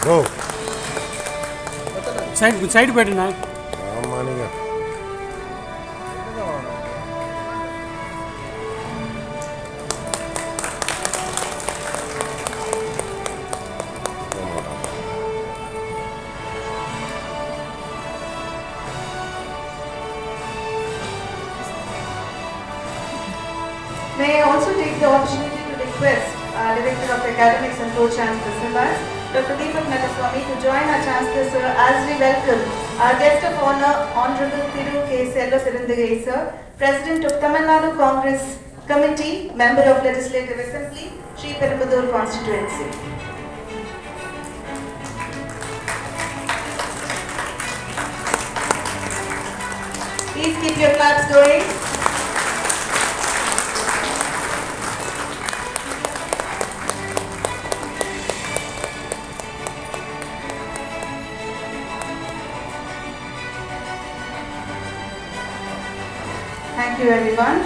ஓ side side போயிட்டுண்ணா ஆமாம் நீங்கள் May I also take the opportunity to request uh, Director of Academics and Co-Chancellor Silas, Dr. Deepak Nagaswamy to join our Chancellor Sir as we welcome our guest of honor, Honorable Thiru K. Selva Sirandagai Sir, President of Tamil Nadu Congress Committee, Member of Legislative Assembly, Sri Perumbudur Constituency. Please keep your claps going. Thank you everyone.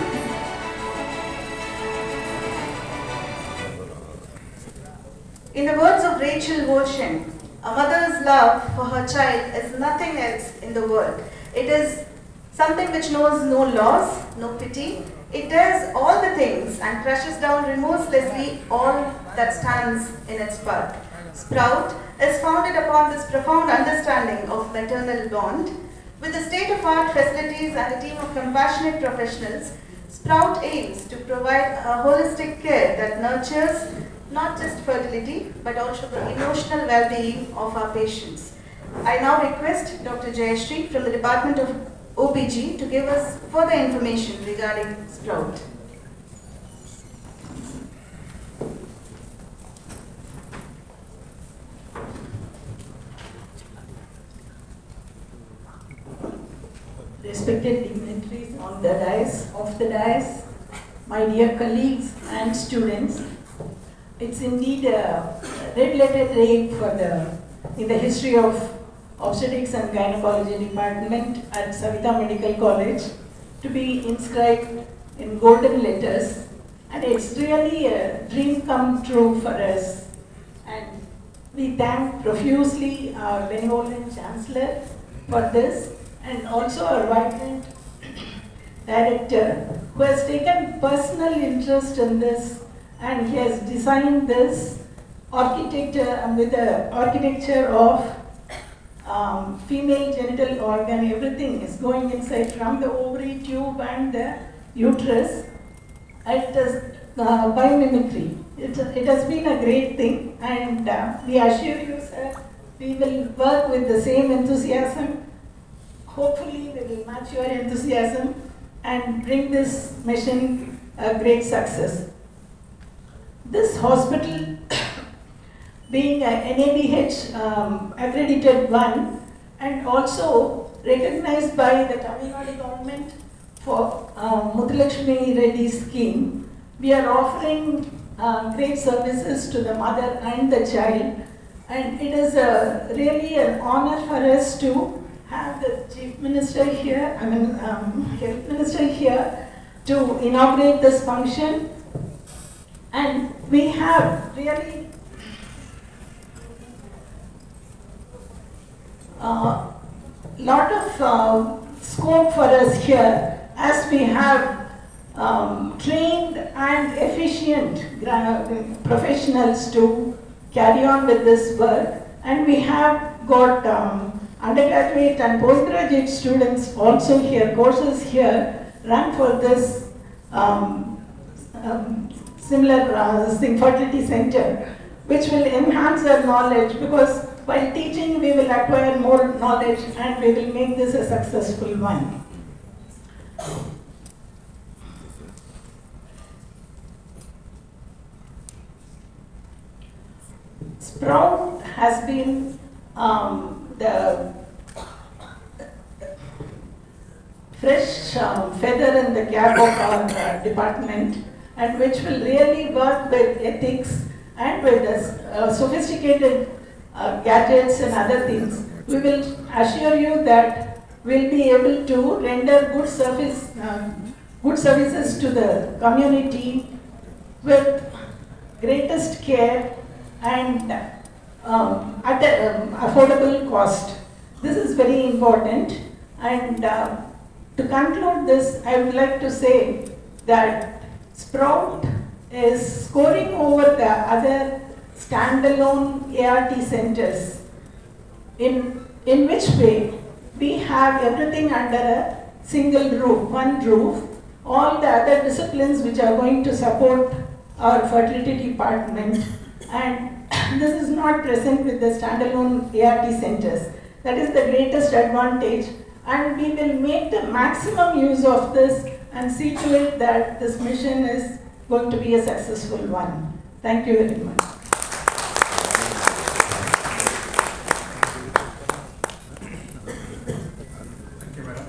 In the words of Rachel Wolshin, a mother's love for her child is nothing else in the world. It is something which knows no laws, no pity. It does all the things and crushes down remorselessly all that stands in its path. Sprout is founded upon this profound understanding of maternal bond. With the state-of-art facilities and a team of compassionate professionals, Sprout aims to provide a holistic care that nurtures not just fertility but also the emotional well-being of our patients. I now request Dr. Jayashree from the Department of OPG to give us further information regarding Sprout. respected dignitaries on the dais, of the dais, my dear colleagues and students. It's indeed a red letter day for the, in the history of obstetrics and gynecology department at Savita Medical College to be inscribed in golden letters. And it's really a dream come true for us. And we thank profusely our benevolent chancellor for this and also our vibrant director who has taken personal interest in this and he has designed this architecture um, with the architecture of um, female genital organ, everything is going inside from the ovary tube and the uterus. It is uh, biomimicry. It, it has been a great thing and uh, we assure you sir, we will work with the same enthusiasm hopefully we will match your enthusiasm and bring this mission a great success. This hospital being a NABH um, accredited one and also recognized by the Tamil Nadu government for uh, Muthulakshmi Reddy scheme, we are offering uh, great services to the mother and the child and it is a, really an honor for us to have the Chief Minister here, I mean, um, Health Minister here to inaugurate this function. And we have really uh, lot of uh, scope for us here as we have um, trained and efficient gra- professionals to carry on with this work. And we have got um, undergraduate and postgraduate students also here, courses here run for this um, um, similar uh, thing, fertility center, which will enhance our knowledge because while teaching we will acquire more knowledge and we will make this a successful one. Sprout has been um, the fresh um, feather in the cap of our uh, department and which will really work with ethics and with uh, sophisticated uh, gadgets and other things. We will assure you that we'll be able to render good service, um, good services to the community with greatest care and um, at an um, affordable cost. This is very important. And uh, to conclude this, I would like to say that Sprout is scoring over the other standalone ART centers. In, in which way? We have everything under a single roof, one roof. All the other disciplines which are going to support our fertility department and this is not present with the standalone ART centers. That is the greatest advantage and we will make the maximum use of this and see to it that this mission is going to be a successful one. Thank you very much. Thank you, madam.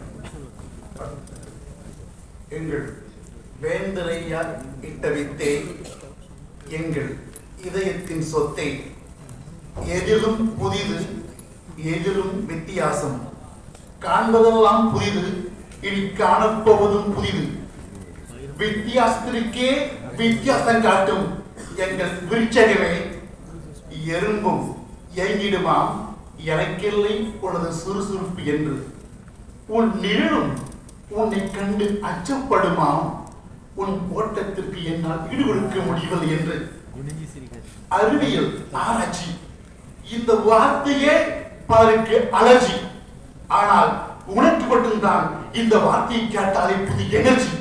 எங்கள் வேந்தரையா இட்ட வித்தே எங்கள் இதயத்தின் சொத்தை எதிலும் புதிது எதிலும் வித்தியாசம் காண்பதெல்லாம் புதிது இனி காணப்போவதும் புதிது வித்தியாசத்திற்கே வித்தியாசம் காட்டும் எங்கள் விருட்சகமே எறும்பும் ஏங்கிடுமாம் எனக்கில்லை உனது சுறுசுறுப்பு என்று உன் நிழலும் உன்னை கண்டு அச்சப்படுமாம் உன் ஓட்டத்திற்கு என்னால் ஈடுகொடுக்க முடியவில்லை என்று அறிவியல் ஆராய்ச்சி இந்த வார்த்தையே பலருக்கு அலர்ஜி ஆனால் உனக்கு மட்டும்தான் இந்த வார்த்தையை கேட்டாலே புது எனர்ஜி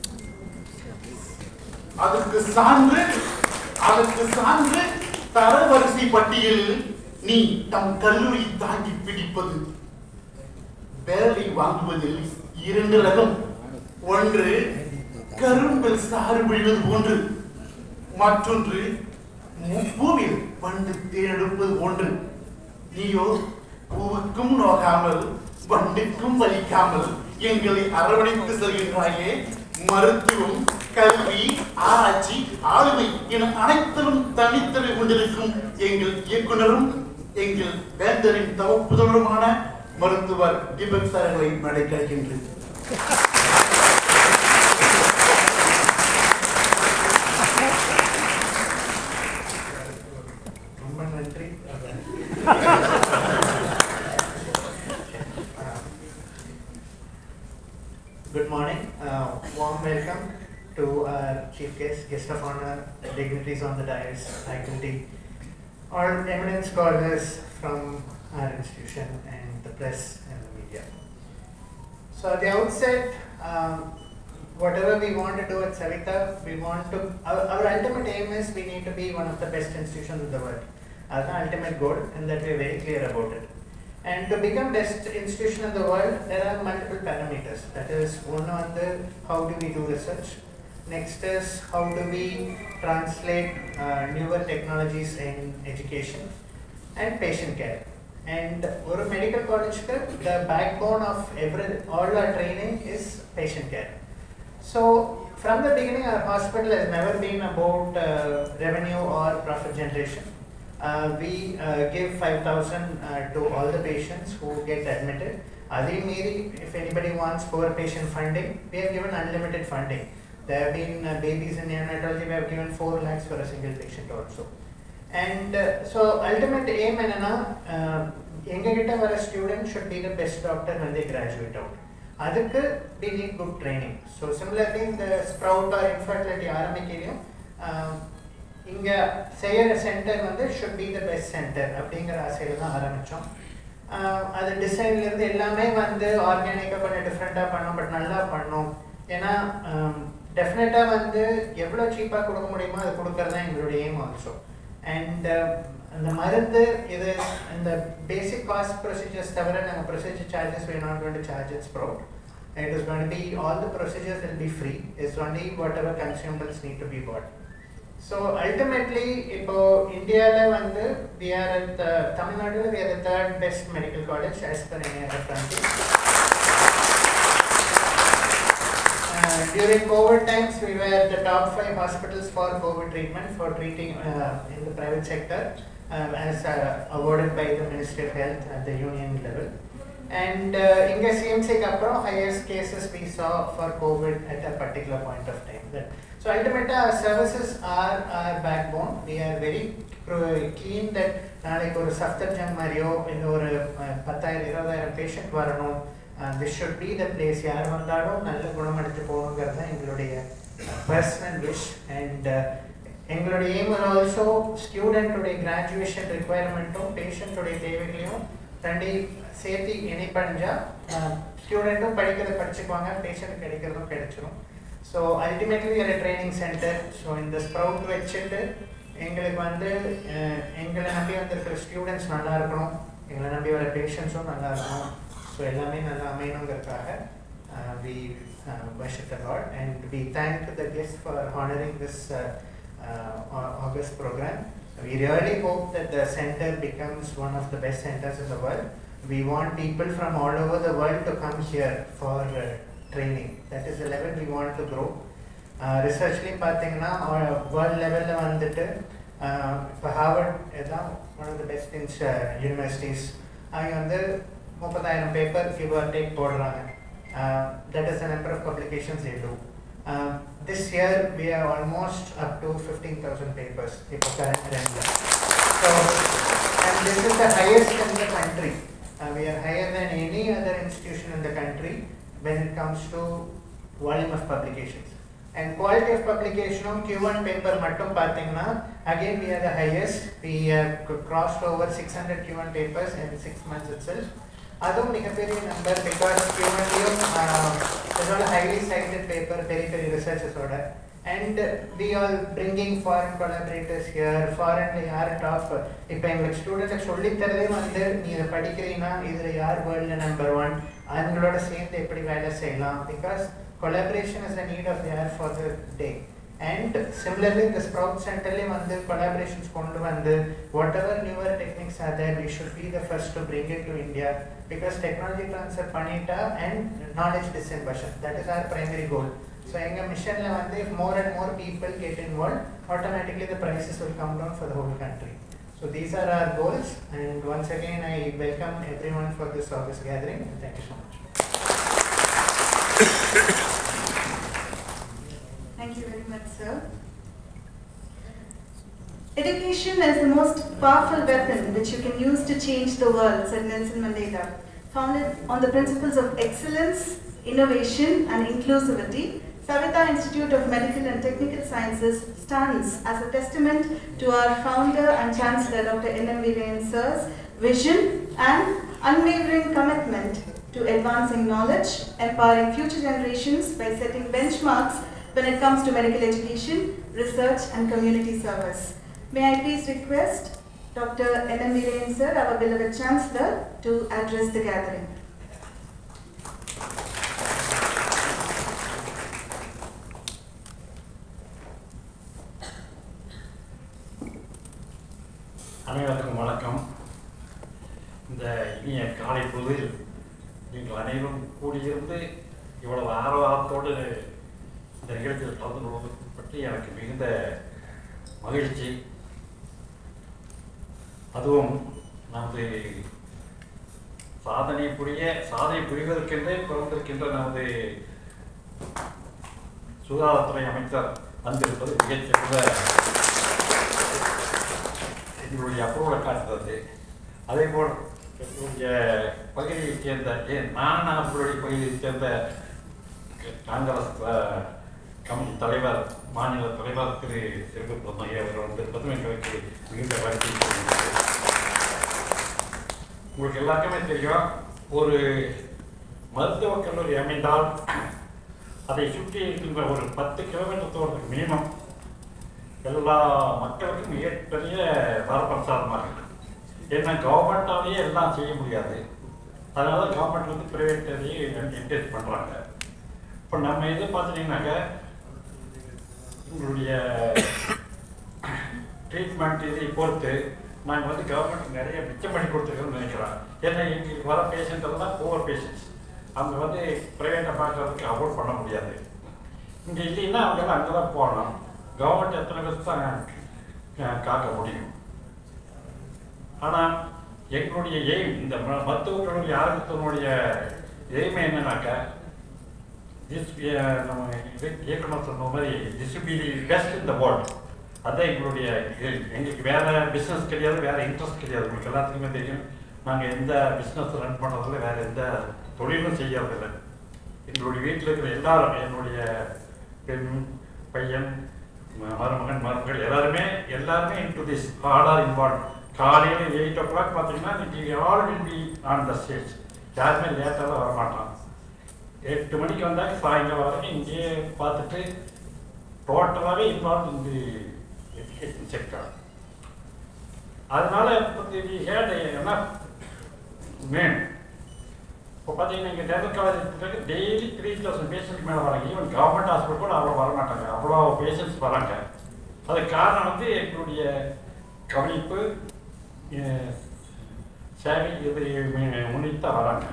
அதற்கு சான்று அதற்கு சான்று தரவரிசை பட்டியலில் நீ தம் கல்லூரி தாங்கி பிடிப்பது வேலை வாங்குவதில் இரண்டு ரகம் ஒன்று கரும்பில் சாறு விழுவது போன்று மற்றொன்று பூவில் வண்டு தேடெடுப்பது போன்று நீயோ பூவுக்கும் நோகாமல் வண்டுக்கும் வலிக்காமல் எங்களை அரவணைத்து செல்கின்றாயே மருத்துவம் கல்வி ஆராய்ச்சி ஆளுமை என அனைத்திலும் தனித்தலை கொண்டிருக்கும் எங்கள் இயக்குனரும் எங்கள் வேந்தரின் தவப்புதலுமான மருத்துவர் தீபக் சார்களை நடை கிடைக்கின்றது ரொம்ப நன்றி Good morning. Uh, warm welcome to our chief guest, guest of honor, dignitaries on the dais, faculty, all eminent scholars from our institution and the press and the media. So at the outset, um, whatever we want to do at Savita, we want to, our, our ultimate aim is we need to be one of the best institutions in the world. That's the ultimate goal and that we're very clear about it. And to become best institution in the world, there are multiple parameters. That is, one on the how do we do research. Next is how do we translate uh, newer technologies in education and patient care. And ஒரு medical college the backbone of every all our training is patient care. So from the beginning, our hospital has never been about uh, revenue or profit generation. Uh, we uh, give 5000 uh, to all the patients who get admitted. Adi Miri, if anybody wants poor patient funding, we have given unlimited funding. There have been uh, babies in neonatology, we have given 4 lakhs for a single patient also. And uh, so ultimate aim என்னன்னா uh, எங்ககிட்ட வர student should be the best doctor when they graduate out. அதுக்கு we need good training. So similarly இந்த sprout or infertility ஆரம்பிக்கையிலையும் uh, இங்க செய்யற centre வந்து should be the best centre அப்படிங்கிற ஆசையில தான் ஆரம்பிச்சோம் ஆஹ் அது டிசைன்ல இருந்து எல்லாமே வந்து ஆர்கானிக்கா கொஞ்சம் டிஃப்ரெண்டா பண்ணோம் பட் நல்லா பண்ணோம் ஏன்னா டெஃபினட்டா வந்து எவ்வளவு சீப்பா கொடுக்க முடியுமோ அது கொடுக்கறது தான் எங்களுடைய எய்ம் ஆல்சோ அண்ட் அந்த மருந்து இது இந்த பேசிக் காஸ்ட் ப்ரொசீஜர்ஸ் தவிர நாங்கள் procedure charges we are not going to charge it sprout it is going to be all the procedures will be free it's only whatever consumables need to be bought so ultimately இப்போ இந்தியாவில் வந்து we are at தமிழ்நாடுல we are the third best medical college as per any other country during COVID times, we were the top five hospitals for COVID treatment for treating uh, in the private sector uh, as uh, awarded by the Ministry of Health at the union level. And uh, இங்க சிஎம்சிக்கு அப்புறம் highest cases we saw for COVID at a particular point of time. That, so ultimately our services are our backbone. We are very pro- keen that நாளைக்கு ஒரு சப்தர்ஜங் மாதிரியோ இல்லை ஒரு அஹ், பத்தாயிரம் இருபதாயிரம் patient வரணும் this should be the place யார் வந்தாலும் நல்ல குணமடைஞ்சு போகணுங்கிறது தான் எங்களுடைய பர்சனல் விஷ் அண்ட் எங்களுடைய எய்ம் ஆல்சோ ஸ்டூடெண்ட்டுடைய கிராஜுவேஷன் ரிக்குவயர்மெண்ட்டும் பேஷண்ட்டுடைய தேவைகளையும் ரெண்டையும் சேர்த்து இணைப்படைஞ்சா ஸ்டூடெண்ட்டும் படிக்கிறத படிச்சுக்குவாங்க பேஷண்ட் கிடைக்கிறதும் கிடைச்சிரும் ஸோ அல்டிமேட்லி ஒரு ட்ரைனிங் சென்டர் ஸோ இந்த ஸ்ப்ரவுட் வச்சுட்டு எங்களுக்கு வந்து அஹ், எங்களை நம்பி வந்திருக்கிற ஸ்டூடெண்ட்ஸ் நல்லா இருக்கணும் எங்களை நம்பி வர பேஷண்ட்ஸும் நல்லா இருக்கணும் ஸோ எல்லாமே நல்லா அமையணுங்கிறதுக்காக we worship the Lord and we thank the guests for honoring this uh, uh, Au- August program. We really hope that the center becomes one of the best centers in the world. We want people from all over the world to come here for uh, training. That is the level we want to grow. ரிசர்ச்லேயும் பார்த்தீங்கன்னா world லெவலில் வந்துட்டு uh, இப்போ Harvard இதுதான் one of the best இன்ஸ் universities அவங்க வந்து முப்பதாயிரம் பேப்பர் கிவ் ஆர் டேக் போடுறாங்க that is the number of publications they do. Uh, this year we are almost up to 15,000 papers இப்போ current trend. So, and this is the highest in the country. Uh, we are higher than any other institution in the country when it comes to volume of publications. And quality of publication on Q1 paper மட்டும் பார்த்தீங்கன்னா again we are the highest. We have crossed over 600 Q1 papers in six months itself. அதுவும் மிகப்பெரிய number because கியூமன்லையும் இதோட highly cited paper பெரிய பெரிய ரிசர்ச்சஸோட and we all bringing foreign collaborators here ஃபாரின்ல யார் டாப் இப்போ எங்களுக்கு ஸ்டூடெண்ட்ஸுக்கு சொல்லித்தரதே வந்து நீ இதை படிக்கிறீங்கன்னா இதில் யார் வேர்ல்டில் நம்பர் ஒன் அவங்களோட சேர்ந்து எப்படி வேலை செய்யலாம் because collaboration is a need of hour for the day and similarly இந்த ஸ்ப்ரவுட் சென்டர்லேயே வந்து கொலாபரேஷன்ஸ் கொண்டு வந்து whatever newer techniques are there we should be the first to bring it to India because technology transfer பண்ணிட்டா and knowledge dissemination that is our primary goal so எங்கள் மிஷனில் வந்து if more and more people get involved automatically the prices will come down for the whole country so these are our goals and once again I welcome everyone for this August gathering and thank you so much Thank you very much, sir. Education is the most powerful weapon which you can use to change the world, said Nelson Mandela. Founded on the principles of excellence, innovation, and inclusivity, Savita Institute of Medical and Technical Sciences stands as a testament to our founder and chancellor, Dr. N.M. Viren sir's vision and unwavering commitment to advancing knowledge, empowering future generations by setting benchmarks when it comes to medical education, research, and community service. May I please request Dr. N.M. Viren sir, our beloved chancellor, to address the gathering. அனைவருக்கும் வணக்கம் இந்த இனிய காலை பொழுதில் நீங்கள் அனைவரும் கூடியிருந்து இவ்வளவு ஆர்வத்தோடு இந்த நிகழ்ச்சியில் கலந்து கொள்வது பற்றி எனக்கு மிகுந்த மகிழ்ச்சி அதுவும் நமது சாதனை புரிய சாதனை புரிவதற்கென்றே பிறந்திருக்கின்ற நமது சுகாதாரத்துறை அமைச்சர் வந்திருப்பது மிகச்சிறந்த எங்களுடைய அப்ரூவலை காட்டுறது அதே போல் எங்களுடைய பகுதியைச் சேர்ந்த ஏன் நான் அவர்களுடைய பகுதியைச் சேர்ந்த காங்கிரஸ் அஹ், கமிட்டி தலைவர் மாநில தலைவர் திரு சிறுகு பிரம்மையா அவர்கள் வந்திருப்பதும் எங்களுக்கு மிகுந்த மகிழ்ச்சி தெரிவிக்கிறது. உங்களுக்கு எல்லாருக்குமே தெரியும் ஒரு மருத்துவக் கல்லூரி அமைந்தால் அதை சுற்றி இருக்கின்ற ஒரு பத்து கிலோமீட்டர் தூரத்துக்கு மினிமம் எல்லா மக்களுக்கும் மிகப்பெரிய வரப்பிரசாதமாக இருக்கு ஏன்னா கவர்மெண்ட்டாலேயே எல்லாம் செய்ய முடியாது அதனால கவர்மெண்ட் வந்து ப்ரைவேட்லேயே என்கரேஜ் பண்ணுறாங்க இப்போ நம்ம இது பார்த்துட்டிங்கனாக்க உங்களுடைய ட்ரீட்மெண்ட் இதை பொறுத்து நாங்கள் வந்து கவர்மெண்ட் நிறைய மிச்சம் பண்ணி கொடுத்துருக்கோம்னு நினைக்கிறோம் ஏன்னா எங்களுக்கு வர பேஷண்ட் எல்லாம் புவர் பேஷண்ட்ஸ் அவங்க வந்து ப்ரைவேட்டை பார்க்கறதுக்கு அஃபோர்ட் பண்ண முடியாது இங்கே இல்லைன்னா அவங்க அங்கே தான் போகணும் கவர்மெண்ட் எத்தனை பேர் தான் கா- காக்க முடியும் ஆனால் எங்களுடைய எய்ம் இந்த ம- மருத்துவக் கல்லூரி ஆரம்பித்தனுடைய எய்ம் என்னன்னாக்க திஸ் நம்ம இது இயக்குனர் சொன்ன மாதிரி this be the best in the world அதான் எங்களுடைய எ- எங்களுக்கு வேற பிஸ்னஸ் கிடையாது வேற இன்ட்ரெஸ்ட் கிடையாது உங்களுக்கு எல்லாத்துக்குமே தெரியும் நாங்கள் எந்த பிஸ்னஸ் ரன் பண்ணுறதில்ல வேற எந்த தொழிலும் செய்யறதில்லை எங்களுடைய வீட்டில் இருக்கிற எல்லாரும் என்னுடைய பெண் பையன் ம- மருமகன் மருமகள் எல்லாருமே எல்லாருமே into this all are involve காலையில் எயிட் ஓ கிளாக் பார்த்தீங்கன்னா இன்னைக்கு all will be on the stage யாருமே லேட்டாக வர மாட்டான் எட்டு மணிக்கு வந்தாங்க சாயங்காலம் வரைக்கும் இங்கேயே பார்த்துட்டு டோட்டலாகவே இன்வால்வ் இந்த எஜுகேஷன் செக்டர் அதனால வி ஹேட் என்ன மேன் இப்போ பார்த்தீங்கன்னா இங்கே dental college daily three thousand patient மேலே வராங்க ஈவன் கவர்மெண்ட் ஹாஸ்பிட்டல் கூட அவ்வளோ வர மாட்டாங்க அவ்வளோ பேஷண்ட்ஸ் வராங்க அதுக்கு காரணம் வந்து எங்களுடைய கவனிப்பு அஹ், சேவை இது முன்னிட்டு தான் வராங்க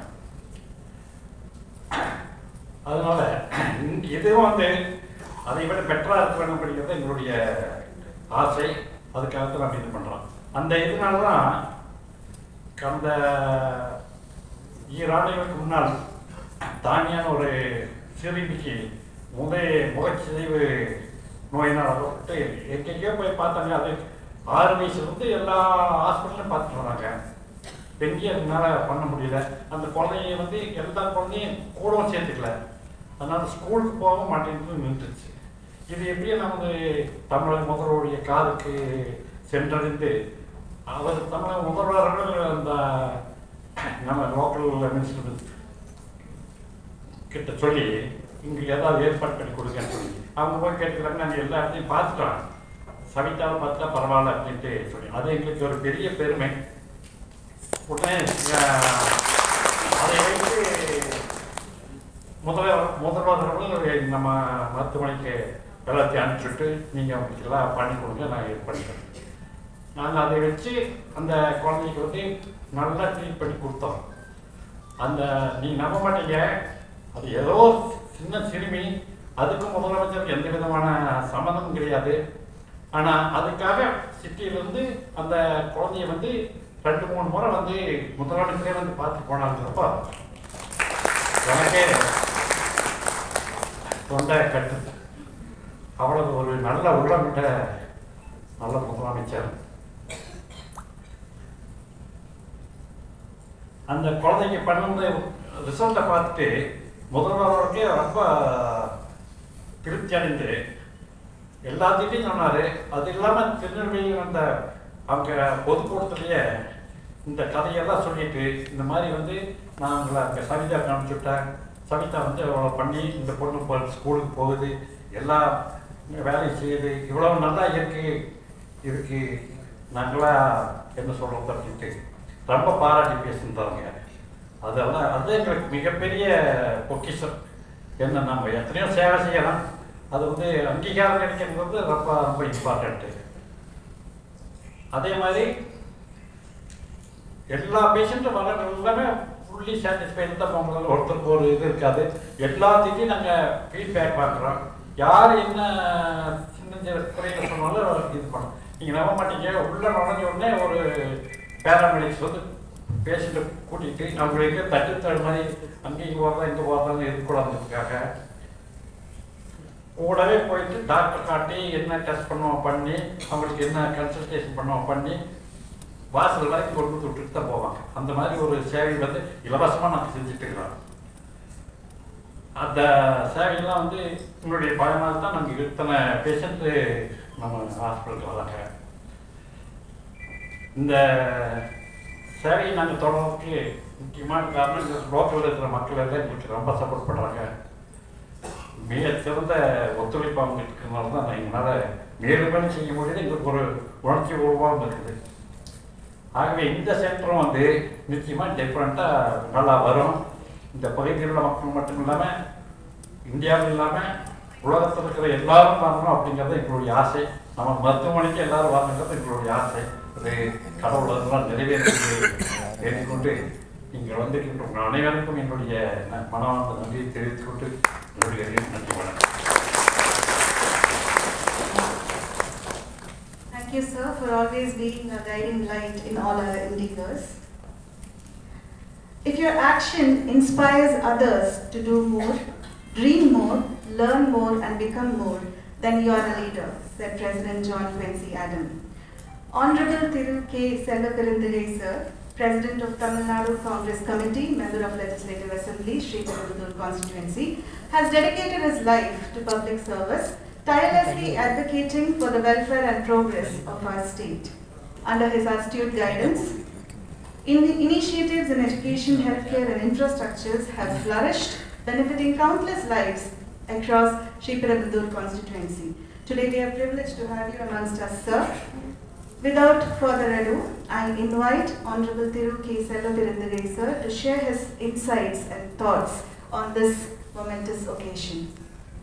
அதனால இங்க இதுவும் வந்து அதை விட பெட்டரா இருக்க வேண்டும் அப்படிங்கிறது எங்களுடைய ஆசை அதுக்காக தான் நம்ம இது பண்றோம் அந்த இதனால தான் கடந்த ஈராண்டுகளுக்கு முன்னால் தானியான ஒரு சிறுமிக்கு முதை முகச்சிதைவு நோயினால் அகப்பட்டு எங்கெங்கேயோ போய் பார்த்தாங்க அது ஆறு வயசுலேருந்து எல்லா ஹாஸ்பிட்டலும் பார்த்துட்டு வராங்க எங்கேயும் அதனால பண்ண முடியல அந்த குழந்தைய வந்து எல்லா குழந்தையும் கூடவும் சேர்த்துக்கல அதனால ஸ்கூலுக்கு போக மாட்டேங்குது நின்றுச்சு இது எப்படியே நமது தமிழக முதல்வருடைய காதுக்கு சென்றறிந்து அவர் தமிழக முதல்வர்கள் அந்த நம்ம லோக்கல் மினிஸ்டர் கிட்ட சொல்லி இங்கே ஏதாவது ஏற்பாடு பண்ணி கொடுங்கன்னு சொல்லி அவங்க போய் கேட்டுக்கிறாங்க நாங்கள் எல்லா இடத்தையும் பார்த்துட்டோம் சவிதாவை பார்த்தா பரவாயில்ல அப்படின்ட்டு சொல்லி அது எங்களுக்கு ஒரு பெரிய பெருமை உடனே அஹ், அதை வைத்து முதல்வர் முதல்வர் அவர்கள் நம்ம மருத்துவமனைக்கு எல்லாத்தையும் அனுப்பிச்சுட்டு நீங்கள் அவங்களுக்கு எல்லாம் பண்ணி கொடுங்க நான் இது பண்ணிக்கிறேன் நாங்கள் அதை வச்சு அந்த குழந்தைக்கு வந்து நல்லா ட்ரீட் பண்ணி கொடுத்தோம் அந்த நீங்கள் நம்ப மாட்டீங்க அது ஏதோ சின்ன சிறுமி அதுக்கும் முதலமைச்சருக்கு எந்த விதமான சம்மந்தமும் கிடையாது ஆனால் அதுக்காக சிட்டியிலேருந்து அந்த குழந்தைய வந்து ரெண்டு மூணு முறை வந்து முதலமைச்சரே வந்து பார்த்து போனாங்கிறப்ப எனக்கே தொண்டை கட்டுது அவ்வளவு ஒரு நல்ல உள்ளமிட்ட நல்ல முதலமைச்சர் அந்த குழந்தைக்கு பண்ணுற ரிசல்ட்டை பார்த்துட்டு முதல்வர்களுக்கே ரொம்ப திருப்தி அடைந்து எல்லாத்தையும் சொன்னார் அது இல்லாமல் திருநெல்வேலியில் அந்த அவங்க பொதுக்கூட்டத்திலேயே இந்த கதையெல்லாம் சொல்லிட்டு இந்த மாதிரி வந்து நான் உங்களை அங்கே சவிதா காமிச்சுட்டேன் சவிதா வந்து அவ்வளோ பண்ணி இந்த பொண்ணு போ ஸ்கூலுக்கு போகுது எல்லா வேலையும் செய்யுது இவ்வளோ நல்லா இருக்கு இதுக்கு நாங்களா என்ன சொல்கிறது அப்படின்ட்டு ரொம்ப பாராட்டி பேசியிருந்தாங்க அதெல்லாம் அது எங்களுக்கு மிகப்பெரிய பொக்கிஷம் என்ன நம்ம எத்தனையோ சேவை செய்யலாம் அது வந்து அங்கீகாரம் கிடைக்கிறது வந்து ரொம்ப ரொம்ப இம்பார்ட்டண்ட்டு அதே மாதிரி எல்லா பேஷண்ட்டும் வர எல்லாமே ஃபுல்லி சாட்டிஸ்ஃபைடு தான் அவங்களால ஒருத்தருக்கு ஒரு இது இருக்காது எல்லாத்தையும் நாங்கள் ஃபீட்பேக் பார்க்குறோம் யார் என்ன சின்ன சின்ன குறைகள் சொன்னாலும் இது பண்ணோம் நீங்கள் நம்ப மாட்டீங்க உள்ள நுழைஞ்ச உடனே ஒரு பேராமெடிக்ஸ் வந்து பேஷண்ட்டை கூட்டிகிட்டு அவங்களுக்கு தட்டு தடு மாதிரி அங்கேயும் போகிறதா இங்கே போகிறதான்னு இருக்கக்கூடாதுக்காக கூடவே போயிட்டு டாக்டர் காட்டி என்ன டெஸ்ட் பண்ணுவோம் பண்ணி அவங்களுக்கு என்ன கன்சல்டேஷன் பண்ணுவோம் பண்ணி வாசல் வரைக்கும் கொண்டு வந்து விட்டுட்டு தான் போவாங்க அந்த மாதிரி ஒரு சேவை வந்து இலவசமாக நாங்கள் செஞ்சுட்டு இருக்கிறோம் அந்த சேவையெல்லாம் வந்து உங்களுடைய பயமாக தான் நாங்கள் இத்தனை பேஷண்ட்டு நம்ம ஹாஸ்பிட்டலுக்கு வராங்க இந்த சேவையை நாங்கள் தொடர்றதுக்கு முக்கியமான காரணம் இந்த லோக்கலில் இருக்கிற மக்கள் எல்லாம் எங்களுக்கு ரொம்ப சப்போர்ட் பண்ணுறாங்க மிக சிறந்த ஒத்துழைப்பு அவங்க இருக்கிறதுனால தான் நான் எங்களால் மேலும் மேலும் செய்ய முடியுது எங்களுக்கு ஒரு உணர்ச்சி உருவாகவும் இருக்குது ஆகவே இந்த சென்டரும் வந்து நிச்சயமாக டிஃப்ரெண்ட்டாக நல்லா வரும் இந்த பகுதியில் உள்ள மக்கள் மட்டும் இல்லாமல் இந்தியாவில் இல்லாமல் உலகத்தில் இருக்கிற எல்லாரும் வரணும் அப்படிங்கிறது எங்களுடைய ஆசை நம்ம மருத்துவமனைக்கு எல்லாரும் வரணுங்கிறது எங்களுடைய ஆசை அது கடவுள் அதெல்லாம் நிறைவேற்றி ஏற்றிக்கொண்டு இங்கே வந்திருக்கின்ற உங்கள் அனைவருக்கும் என்னுடைய ந- மனமார்ந்த நன்றியை தெரிவித்துக் கொண்டு என்னுடைய நன்றி வணக்கம் Thank you, sir, for always being a guiding light in all our endeavors. If your action inspires others to do more, dream more, learn more, and become more, then you are a leader, said President John Quincy Adams. Honorable Thiru K. Sellapirandigai sir, President of Tamil Nadu Congress Committee, member of Legislative Assembly, Sri Perumbudur constituency, has dedicated his life to public service, tirelessly advocating for the welfare and progress of our state. Under his astute guidance, in initiatives in education, healthcare and infrastructures have flourished, benefiting countless lives across Sri Perumbudur constituency. Today we are privileged to have you amongst us, sir. Without further ado, I invite Honorable Thiru K. Sellapirandigai sir to share his insights and thoughts on this momentous occasion.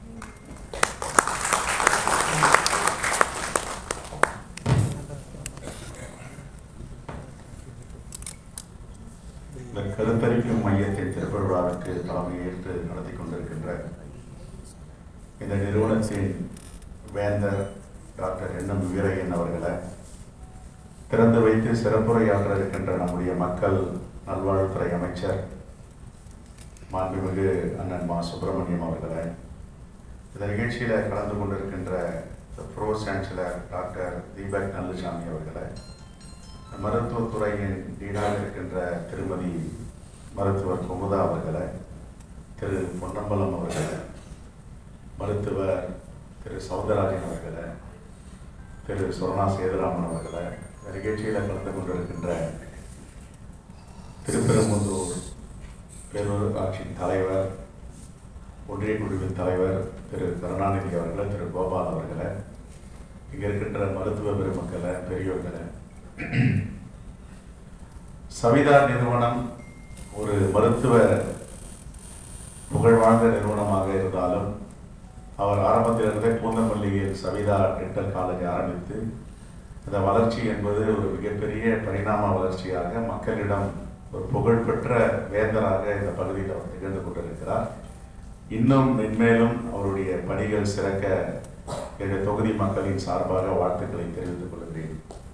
இந்த கருத்தரிக்கும் மையத்தின் திறப்பு விழாவிற்கு தலைமையேற்று நடத்தி கொண்டிருக்கின்ற இந்த நிறுவனத்தின் வேந்தர் டாக்டர் என்எம் வீரையன் அவர்களை திறந்து வைத்து சிறப்புரையாற்ற இருக்கின்ற நம்முடைய மக்கள் நல்வாழ்வுத்துறை அமைச்சர் மாண்புமிகு அண்ணன் மா சுப்பிரமணியம் அவர்களை இந்த நிகழ்ச்சியில் கலந்து கொண்டிருக்கின்ற pro chancellor doctor Deepak Nallusamy அவர்களை மருத்துவத்துறையின் டீனாக இருக்கின்ற திருமதி மருத்துவர் குமுதா அவர்களை திரு பொன்னம்பலம் அவர்களை மருத்துவர் திரு சௌந்தரராஜன் அவர்களை திரு சொர்ணா சேதுராமன் அவர்களை இந்த நிகழ்ச்சியில் கலந்து கொண்டிருக்கின்ற திருப்பெரும்புதூர் பேரூராட்சியின் தலைவர் ஒன்றிய குழுவின் தலைவர் திரு கருணாநிதி அவர்களை திரு கோபால் அவர்களை இங்கே இருக்கின்ற மருத்துவ பெருமக்களை பெரியோர்களை சவிதா நிறுவனம் ஒரு மருத்துவ புகழ்வாய்ந்த நிறுவனமாக இருந்தாலும் அவர் ஆரம்பத்திலிருந்தே பூந்தமல்லியில் சவிதா டென்டல் காலேஜ் ஆரம்பித்து இந்த வளர்ச்சி என்பது ஒரு மிகப்பெரிய பரிணாம வளர்ச்சியாக மக்களிடம் ஒரு புகழ்பெற்ற வேந்தராக இந்த பகுதியில் அவர் திகழ்ந்து கொண்டிருக்கிறார் இன்னும் மென்மேலும் அவருடைய பணிகள் சிறக்க எங்கள் தொகுதி மக்களின் சார்பாக வாழ்த்துக்களை தெரிவித்துக் கொள்கிறேன்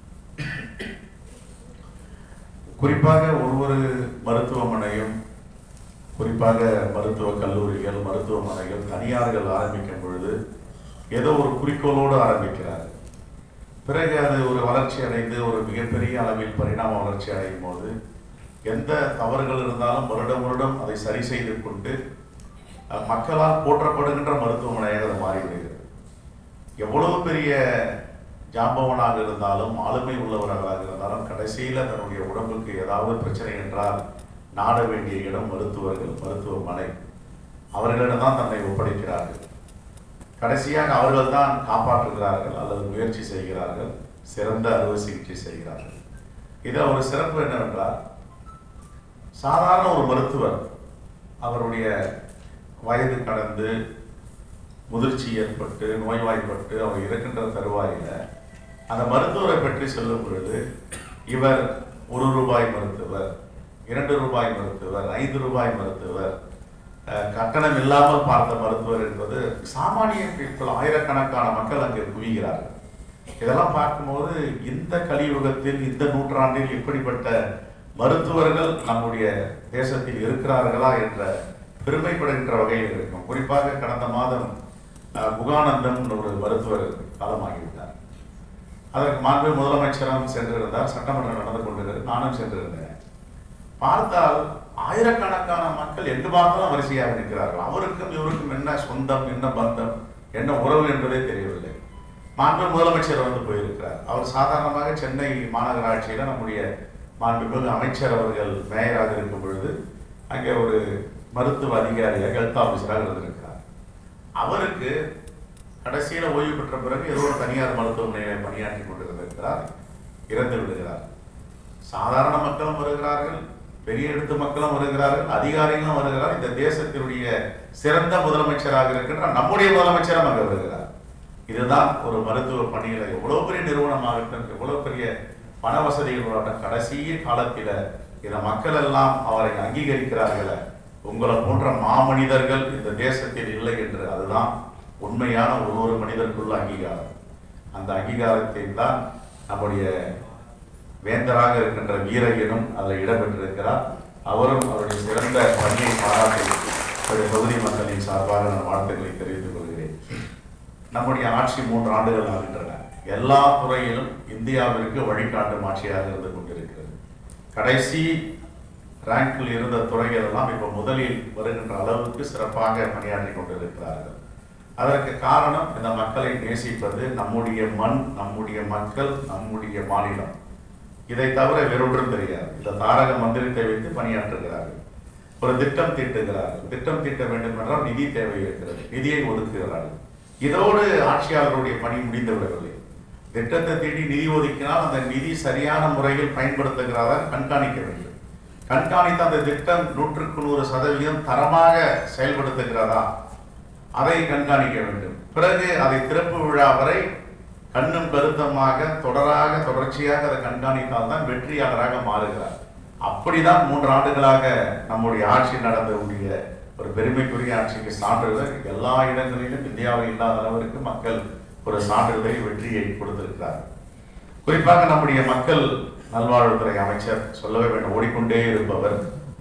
குறிப்பாக ஒவ்வொரு மருத்துவமனையும் குறிப்பாக மருத்துவ கல்லூரிகள் மருத்துவமனைகள் தனியார்கள் ஆரம்பிக்கும் பொழுது ஏதோ ஒரு குறிக்கோளோடு ஆரம்பிக்கிறார்கள் பிறகு அது ஒரு வளர்ச்சி அடைந்து ஒரு மிகப்பெரிய அளவில் பரிணாம வளர்ச்சி அடையும் போது எந்த தவறுகள் இருந்தாலும் வருடம் வருடம் அதை சரி செய்து கொண்டு அஹ், மக்களால் போற்றப்படுகின்ற மருத்துவமனையாக அது மாறிவிடுகிறது எவ்வளவு பெரிய ஜாம்பவனாக இருந்தாலும் ஆளுமை உள்ளவர்களாக இருந்தாலும் கடைசியில் தன்னுடைய உடம்புக்கு ஏதாவது பிரச்சனை என்றால் நாட வேண்டிய இடம் மருத்துவர்கள் மருத்துவமனை அவர்களிடம் தான் தன்னை ஒப்படைக்கிறார்கள் கடைசியாக அவர்கள் தான் காப்பாற்றுகிறார்கள் அல்லது முயற்சி செய்கிறார்கள் சிறந்த அறுவை சிகிச்சை செய்கிறார்கள் இதில் ஒரு சிறப்பு என்னவென்றால் சாதாரண ஒரு மருத்துவர் அவருடைய வயது கடந்து முதிர்ச்சி ஏற்பட்டு நோய்வாய்ப்பட்டு அவர் இருக்கின்ற தருவாயில அந்த மருத்துவரை பற்றி சொல்லும் பொழுது இவர் ஒரு ரூபாய் மருத்துவர் இரண்டு ரூபாய் மருத்துவர் ஐந்து ரூபாய் மருத்துவர் அஹ், கட்டணம் இல்லாமல் பார்த்த மருத்துவர் என்பது சாமானிய people ஆயிரக்கணக்கான மக்கள் அங்கே குவிகிறார்கள் இதெல்லாம் பார்க்கும்போது இந்த கலியுகத்தில் இந்த நூற்றாண்டில் இப்படிப்பட்ட மருத்துவர்கள் நம்முடைய தேசத்தில் இருக்கிறார்களா என்ற பெருமைப்படுகின்ற வகையில் இருக்கும் குறிப்பாக கடந்த மாதம் அஹ், முகானந்தம் ஒரு மருத்துவர் காலமாகிவிட்டார் அதற்கு மாண்பு முதலமைச்சரும் சென்றிருந்தார் சட்டமன்றம் நடந்து கொண்டிருக்கிறது நானும் சென்றிருந்தேன் பார்த்தால் ஆயிரக்கணக்கான மக்கள் எங்கு பார்த்தாலும் வரிசையாக நிற்கிறார்கள் அவருக்கும் இவருக்கும் என்ன சொந்தம் என்ன பந்தம் என்ன உறவு என்பதே தெரியவில்லை மாண்பு முதலமைச்சர் வந்து போயிருக்கிறார் அவர் சாதாரணமாக சென்னை மாநகராட்சியில நம்முடைய மாண்புமிகு அமைச்சர் அவர்கள் மேயராக இருக்கும் பொழுது அங்கே ஒரு மருத்துவ அதிகாரியாக ஹெல்த் ஆஃபீஸராக இருந்திருக்கிறார் அவருக்கு கடைசியில் ஓய்வு பெற்ற பிறகு ஏதோ ஒரு தனியார் மருத்துவமனையில் பணியாற்றி கொண்டிருந்திருக்கிறார் இறந்து விடுகிறார் சாதாரண மக்களும் வருகிறார்கள் பெரிய எழுத்து மக்களும் வருகிறார்கள் அதிகாரிகளும் வருகிறார் இந்த தேசத்தினுடைய சிறந்த முதலமைச்சராக இருக்கின்ற நம்முடைய முதலமைச்சரும் அங்கே வருகிறார் இதுதான் ஒரு மருத்துவ பணியில எவ்வளவு பெரிய நிறுவனமாகட்டும் எவ்வளவு பெரிய பண வசதிகளோட கடைசி காலத்தில இந்த மக்கள் எல்லாம் அவரை அங்கீகரிக்கிறார்களே உங்களை போன்ற மாமனிதர்கள் இந்த தேசத்தில் இல்லை என்று அதுதான் உண்மையான ஒரு ஒரு மனிதருக்குள்ள அங்கீகாரம் அந்த அங்கீகாரத்தை தான் நம்முடைய வேந்தராக இருக்கின்ற வீரையனும் அதில் இடம்பெற்றிருக்கிறார் அவரும் அவருடைய சிறந்த பணியை பாராட்டி அவருடைய தொகுதி மக்களின் சார்பாக நான் வாழ்த்துக்களை தெரிவித்துக் கொள்கிறேன் நம்முடைய ஆட்சி மூன்று ஆண்டுகள் ஆகின்றன எல்லா துறையிலும் இந்தியாவிற்கு வழிகாட்டும் ஆட்சியாக இருந்து கொண்டிருக்கிறது கடைசி ரேங்கில் இருந்த துறைகள் எல்லாம் இப்போ முதலில் வருகின்ற அளவுக்கு சிறப்பாக பணியாற்றி கொண்டிருக்கிறார்கள் அதற்கு காரணம் இந்த மக்களை நேசிப்பது நம்முடைய மண் நம்முடைய மக்கள் நம்முடைய மாநிலம் இதை தவிர வேறொன்றும் தெரியாது இந்த தாரக மந்திரத்தை வைத்து பணியாற்றுகிறார்கள் ஒரு திட்டம் தீட்டுகிறார்கள் திட்டம் தீட்ட வேண்டும் என்றால் நிதி தேவை இருக்கிறது நிதியை ஒதுக்குகிறார்கள் இதோடு ஆட்சியாளருடைய பணி முடிந்து விடவில்லை திட்டத்தை தீட்டி நிதி ஒதுக்கினால் அந்த நிதி சரியான முறையில் பயன்படுத்துகிறாரா கண்காணிக்க வேண்டும் கண்காணித்த அந்த திட்டம் நூற்றுக்கு நூறு சதவீதம் தரமாக செயல்படுத்துகிறதா அதை கண்காணிக்க வேண்டும் பிறகு அதை திறப்பு விழா வரை கண்ணும் கருத்தமாக தொடராக தொடர்ச்சியாக அதை கண்காணித்தால் தான் வெற்றியாளராக மாறுகிறார் அப்படிதான் மூன்று ஆண்டுகளாக நம்முடைய ஆட்சி நடந்தக்கூடிய ஒரு பெருமைக்குரிய ஆட்சிக்கு சான்றிதழ் எல்லா இடங்களிலும் இந்தியாவில் இல்லாத அளவிற்கு மக்கள் ஒரு சான்றிதழை வெற்றியை கொடுத்திருக்கிறார் குறிப்பாக நம்முடைய மக்கள் நல்வாழ்வுத்துறை அமைச்சர் சொல்லவே வேண்டும் ஓடிக்கொண்டே இருப்பவர்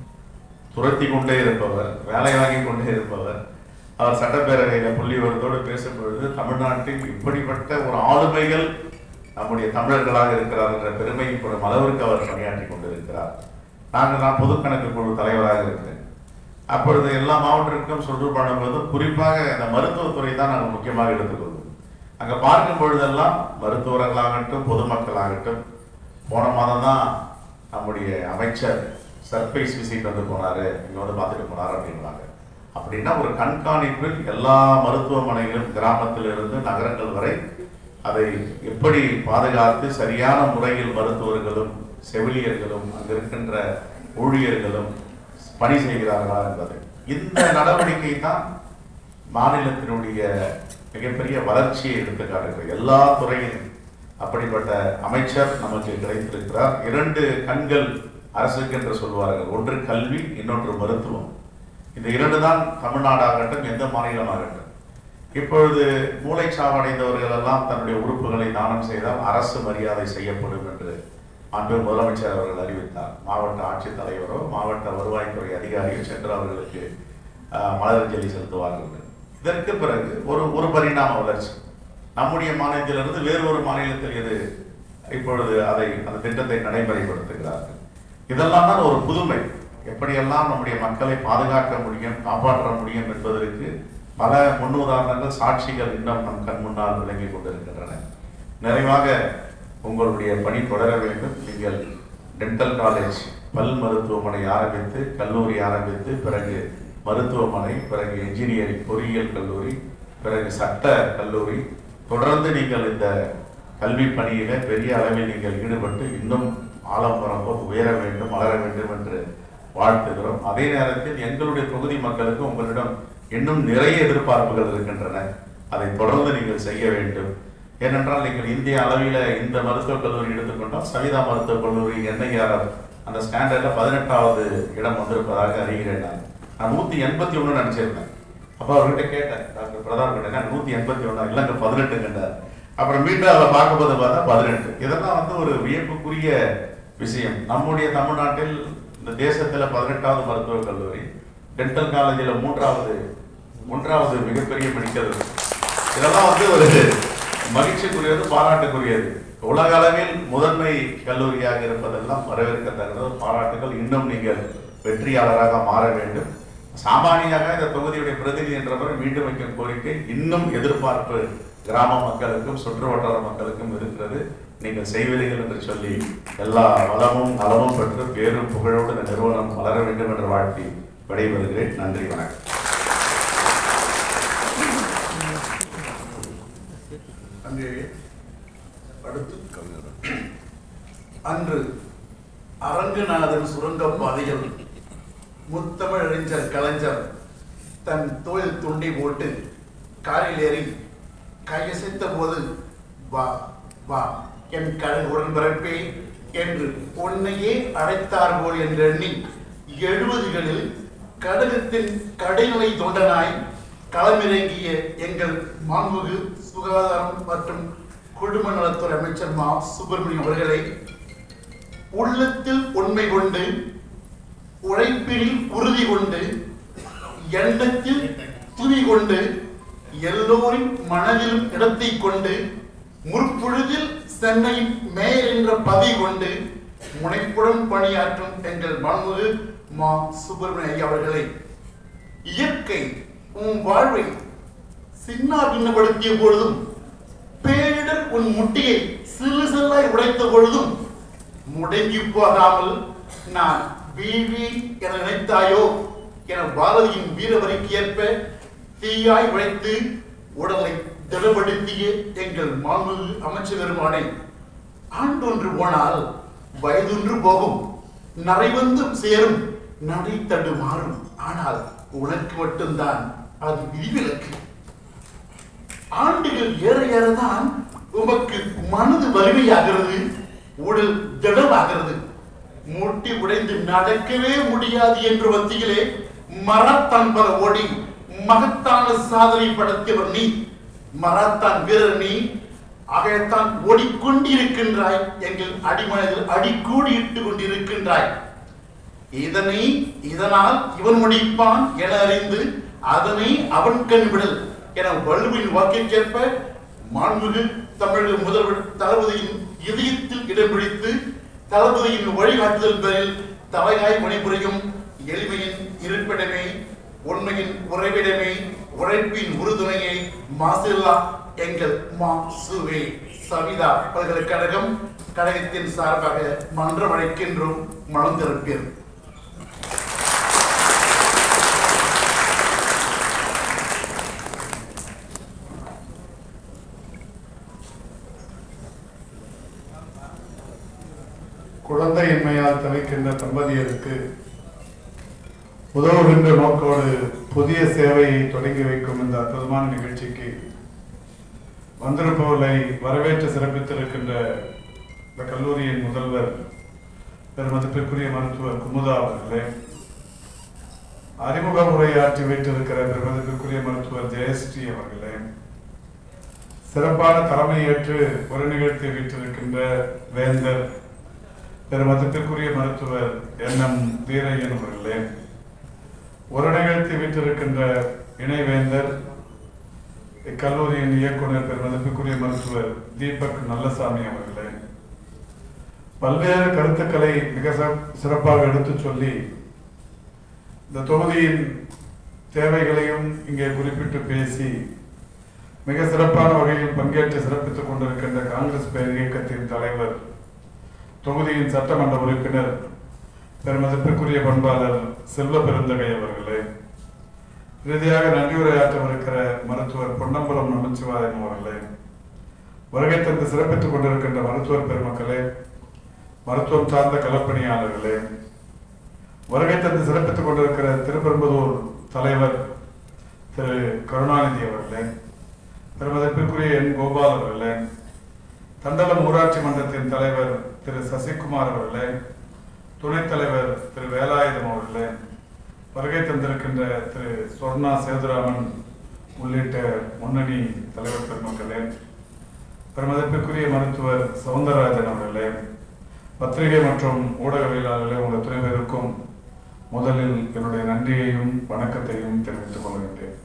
துரத்தி கொண்டே இருப்பவர் வேலை வாங்கி கொண்டே இருப்பவர் அவர் சட்டப்பேரவையில புள்ளிவரத்தோடு பேசும்பொழுது தமிழ்நாட்டில் இப்படிப்பட்ட ஒரு ஆளுமைகள் நம்முடைய தமிழர்களாக இருக்கிறார் என்ற பெருமையை கூறும் அளவிற்கு அவர் பணியாற்றி கொண்டிருக்கிறார் நாங்கள் நான் பொதுக்கணக்கு குழு தலைவராக இருக்கிறேன் அப்பொழுது எல்லா மாவட்டத்திற்கும் சுற்றுப்பயணம் போது குறிப்பாக இந்த மருத்துவத்துறை தான் நாங்கள் முக்கியமாக எடுத்துக்கொள்வோம் அங்கே பார்க்கும் பொழுதெல்லாம் மருத்துவர்களாகட்டும் பொதுமக்களாகட்டும் போன மாதம் தான் நம்முடைய அமைச்சர் சர்ப்ரைஸ் விசிட் வந்து போனாரு இங்க வந்து பார்த்துட்டு போனாரு அப்படின்றாங்க அப்படின்னா ஒரு கண்காணிப்பில் எல்லா மருத்துவமனைகளும் கிராமத்திலிருந்து நகரங்கள் வரை அதை எப்படி பாதுகாத்து சரியான முறையில் மருத்துவர்களும் செவிலியர்களும் அங்க இருக்கின்ற ஊழியர்களும் பணி செய்கிறார்களா என்பது இந்த நடவடிக்கை தான் மாநிலத்தினுடைய மிகப்பெரிய வளர்ச்சியை எடுத்து காட்டுகிறது எல்லா துறையிலும் அப்படிப்பட்ட அமைச்சர் நமக்கு கிடைத்திருக்கிறார் இரண்டு கண்கள் அரசுக்கு என்று சொல்வார்கள் ஒன்று கல்வி இன்னொன்று மருத்துவம் இந்த இரண்டு தான் தமிழ்நாடாகட்டும் எந்த மாநிலமாகட்டும் இப்பொழுது மூளைச்சாவடைந்தவர்கள் எல்லாம் தன்னுடைய உறுப்புகளை தானம் செய்தால் அரசு மரியாதை செய்யப்படும் என்று அன்பு முதலமைச்சர் அவர்கள் அறிவித்தார் மாவட்ட ஆட்சித்தலைவரோ மாவட்ட வருவாய்த்துறை அதிகாரியோ சென்று அவர்களுக்கு ஆஹ், மலரஞ்சலி செலுத்துவார்கள் இதற்கு பிறகு ஒரு ஒரு பரிணாம வளர்ச்சி நம்முடைய மாநிலத்திலிருந்து வேறு ஒரு மாநிலத்தில் இது இப்பொழுது அதை அந்த திட்டத்தை நடைமுறைப்படுத்துகிறார்கள் இதெல்லாம் தான் ஒரு புதுமை எப்படியெல்லாம் நம்முடைய மக்களை பாதுகாக்க முடியும் காப்பாற்ற முடியும் என்பதற்கு பல முன்னுதாரணங்கள் சாட்சிகள் இன்னும் நம் கண் முன்னால் விளங்கி கொண்டிருக்கின்றன நிறைவாக உங்களுடைய பணி தொடர வேண்டும் நீங்கள் டென்டல் காலேஜ் பல் மருத்துவமனை ஆரம்பித்து கல்லூரி ஆரம்பித்து பிறகு மருத்துவமனை பிறகு என்ஜினியரிங் பொறியியல் கல்லூரி பிறகு சட்ட கல்லூரி தொடர்ந்து நீங்கள் இந்த கல்வி பணியில பெரிய அளவில் நீங்கள் ஈடுபட்டு இன்னும் ஆலம்பரம் போல் உயர வேண்டும் வளர வேண்டும் என்று வாழ்த்துகிறோம் அதே நேரத்தில் எங்களுடைய தொகுதி மக்களுக்கு உங்களிடம் இன்னும் நிறைய எதிர்பார்ப்புகள் இருக்கின்றன அதை தொடர்ந்து நீங்கள் செய்ய வேண்டும் ஏனென்றால் நீங்கள் இந்திய அளவில் இந்த மருத்துவக் கல்லூரி எடுத்துக்கொண்டால் சவிதா மருத்துவக் கல்லூரி என்ஐஆர்எஃப் அந்த ஸ்டாண்டர்ட்ல பதினெட்டாவது இடம் வந்திருப்பதாக அறிகிறேன் நான் நான் நூத்தி எண்பத்தி ஒண்ணு நினைச்சிருந்தேன் அப்ப அவர்கிட்ட கேட்டேன் டாக்டர் பிரதாப் கிட்ட "என்ன, நூத்தி எண்பத்தி ஒண்ணா இல்லைங்க பதினெட்டு கண்டார் அப்புறம் மீண்டும் அதை பார்க்கும்போது பார்த்தா பதினெட்டு இதெல்லாம் வந்து ஒரு வியப்புக்குரிய விஷயம் நம்முடைய தமிழ்நாட்டில் இந்த தேசத்துல பதினெட்டாவது மருத்துவக் கல்லூரி டென்டல் காலேஜில் மூன்றாவது மூன்றாவது மிகப்பெரிய மெடிக்கல் இதெல்லாம் வந்து ஒரு மகிழ்ச்சிக்குரியது பாராட்டுக்குரியது உலக அளவில் முதன்மை கல்லூரியாக இருப்பதெல்லாம் வரவேற்கத்தக்கது பாராட்டுகள் இன்னும் நீங்கள் வெற்றியாளராக மாற வேண்டும் சாமானியாக இந்த தொகுதியுடைய பிரதிநிதி என்றவர் மீண்டும் வைக்கும் கோரிக்கை இன்னும் எதிர்பார்ப்பு கிராம மக்களுக்கும் சுற்று வட்டார மக்களுக்கும் இருக்கிறது நீங்கள் செய்வீர்கள் என்று சொல்லி எல்லா வளமும் நலமும் பெற்று பேரும் புகழோடு இந்த நிறுவனம் வளர வேண்டும் என்று வாழ்த்தி விடைபெறுகிறேன் நன்றி வணக்கம் அங்கே அடுத்து அன்று அரங்கநாதன் சுரங்கப் பாதையில் முத்தமிழ் அறிஞர் கலைஞர் தன் தோல் துண்டி போட்டு காரில் ஏறி கையசைத்த போது வா வா என் கடல் உடன்பிறப்பே என்று உன்னையே அழைத்தார் போல் என்று எண்ணி எழுபதுகளில் கடகத்தின் கடைநிலை தொண்டனாய் களமிறங்கிய எங்கள் மாண்புமிகு சுகாதாரம் மற்றும் குடும்ப நலத்துறை அமைச்சர் மா சுப்பிரமணியம் அவர்களை உள்ளத்தில் உண்மை கொண்டு உழைப்பினில் உறுதி கொண்டு எண்ணத்தில் துணி கொண்டு எல்லோரின் மனதிலும் இடத்தை கொண்டு முற்பொழுதில் சென்னையின் மேயர் என்ற பதவி கொண்டு முனைப்புடன் பணியாற்றும் எங்கள் மாண்புமிகு மா சுப்பிரமணிய ஐயா அவர்களே இயற்கை உன் வாழ்வை சின்னாபின்னப்படுத்திய பொழுதும் பேரிடர் உன் முட்டியை சிறு சில்லாய் உடைத்த பொழுதும் முடங்கி போகாமல் நான் வீவி என நினைத்தாயோ என பாரதியின் வீரவரிக்கு ஏற்ப தீயாய் உழைத்து உடலை திடப்படுத்திய எங்கள் மாண்புமிகு அமைச்சர் பெருமானை ஆண்டொன்று போனால் வயதொன்று போகும் நரை வந்து சேரும் நடை தடு மாறும் ஆனால் உனக்கு மட்டும்தான் அது விதிவிலக்கு ஆண்டுகள் ஏற ஏறதான் உமக்கு மனது வலிமையாகிறது உடல் திடமாகிறது முட்டி உடைந்து நடக்கவே முடியாது என்ற மத்தியிலே மரத்தான் பல ஓடி மகத்தான சாதனை படைத்தவர் நீ மரத்தான் வீரர் நீ ஆகத்தான் ஓடிக்கொண்டிருக்கின்றாய் எங்கள் அடிமனதில் அடிக்கூடி இட்டு கொண்டிருக்கின்றாய் இதனை இதனால் இவன் முடிப்பான் என அறிந்து அதனை அவன் கண் விடல் என வள்ளுவின் வாக்கிற்கேற்ப மாண்புமிகு தமிழக முதல்வர் தளபதியின் இதயத்தில் இடம் பிடித்து தளபதியின் வழிகாட்டுதல் பேரில் தலையாய் பணிபுரியும் எளிமையின் இருப்பிடமே உண்மையின் உறைவிடமே உழைப்பின் உறுதுணையை மாசில்லா எங்கள் மா சுவே சவிதா பல்கலைக்கழகம் கழகத்தின் சார்பாக மன்றம் அழைக்கின்றோம் மனம் திறப்பீர் குழந்தையின்மையால் தவிக்கின்ற தம்பதியருக்கு உதவுகின்ற நோக்கோடு புதிய சேவையை தொடங்கி வைக்கும் இந்த அற்புதமான நிகழ்ச்சிக்கு வந்திருப்பவர்களை வரவேற்று சிறப்பித்திருக்கின்ற இந்த கல்லூரியின் முதல்வர் பெருமதிப்பிற்குரிய மருத்துவர் குமுதா அவர்களே அறிமுக உரையாற்றி வைத்திருக்கிற பெருமதிப்பிற்குரிய மருத்துவர் ஜெயஸ்ரீ அவர்களே சிறப்பான தலைமை ஏற்று ஒரு நிகழ்த்தி வைத்திருக்கின்ற வேந்தர் பெருமதிப்பிற்குரிய மருத்துவர் என் எம் வீரையன் அவர்களே ஒரு நிகழ்த்தி வைத்திருக்கின்ற இணைவேந்தர் இக்கல்லூரியின் இயக்குனர் பெருமதிப்புக்குரிய மருத்துவர் தீபக் நல்லசாமி அவர்களே பல்வேறு கருத்துக்களை மிக சிறப்- சிறப்பாக எடுத்துச் சொல்லி இந்த தொகுதியின் தேவைகளையும் இங்கே குறிப்பிட்டு பேசி மிக சிறப்பான வகையில் பங்கேற்று சிறப்பித்துக் கொண்டிருக்கின்ற காங்கிரஸ் பேர் இயக்கத்தின் தலைவர் தொகுதியின் சட்டமன்ற உறுப்பினர் பெருமதிப்பிற்குரிய பண்பாளர் செல்வ பெருந்தகை அவர்களே இறுதியாக நன்றியுரையாற்றவிருக்கிற மருத்துவர் பொன்னம்பலம் நமச்சிவாயன் அவர்களே வருகை தந்து சிறப்பித்துக் கொண்டிருக்கின்ற மருத்துவர் பெருமக்களே மருத்துவம் சார்ந்த களப்பணியாளர்களே வருகை தந்து சிறப்பித்துக் கொண்டிருக்கிற திருப்பெரும்புதூர் தலைவர் திரு கருணாநிதி அவர்களே பெருமதிப்பிற்குரிய என் கோபால் அவர்களே தண்டலம் ஊராட்சி மன்றத்தின் தலைவர் திரு சசிகுமார் அவர்களே துணைத் தலைவர் திரு வேலாயுதம் அவர்களே வருகை தந்திருக்கின்ற திரு சொர்ணா சேதுராமன் உள்ளிட்ட முன்னணி தலைவர் பெருமக்களே பெருமதிப்பிற்குரிய மருத்துவர் சவுந்தரராஜன் அவர்களே பத்திரிகை மற்றும் ஊடகவியலாளர்களே உங்கள் துணை பேருக்கும் முதலில் என்னுடைய நன்றியையும் வணக்கத்தையும் தெரிவித்துக் கொள்கின்றேன்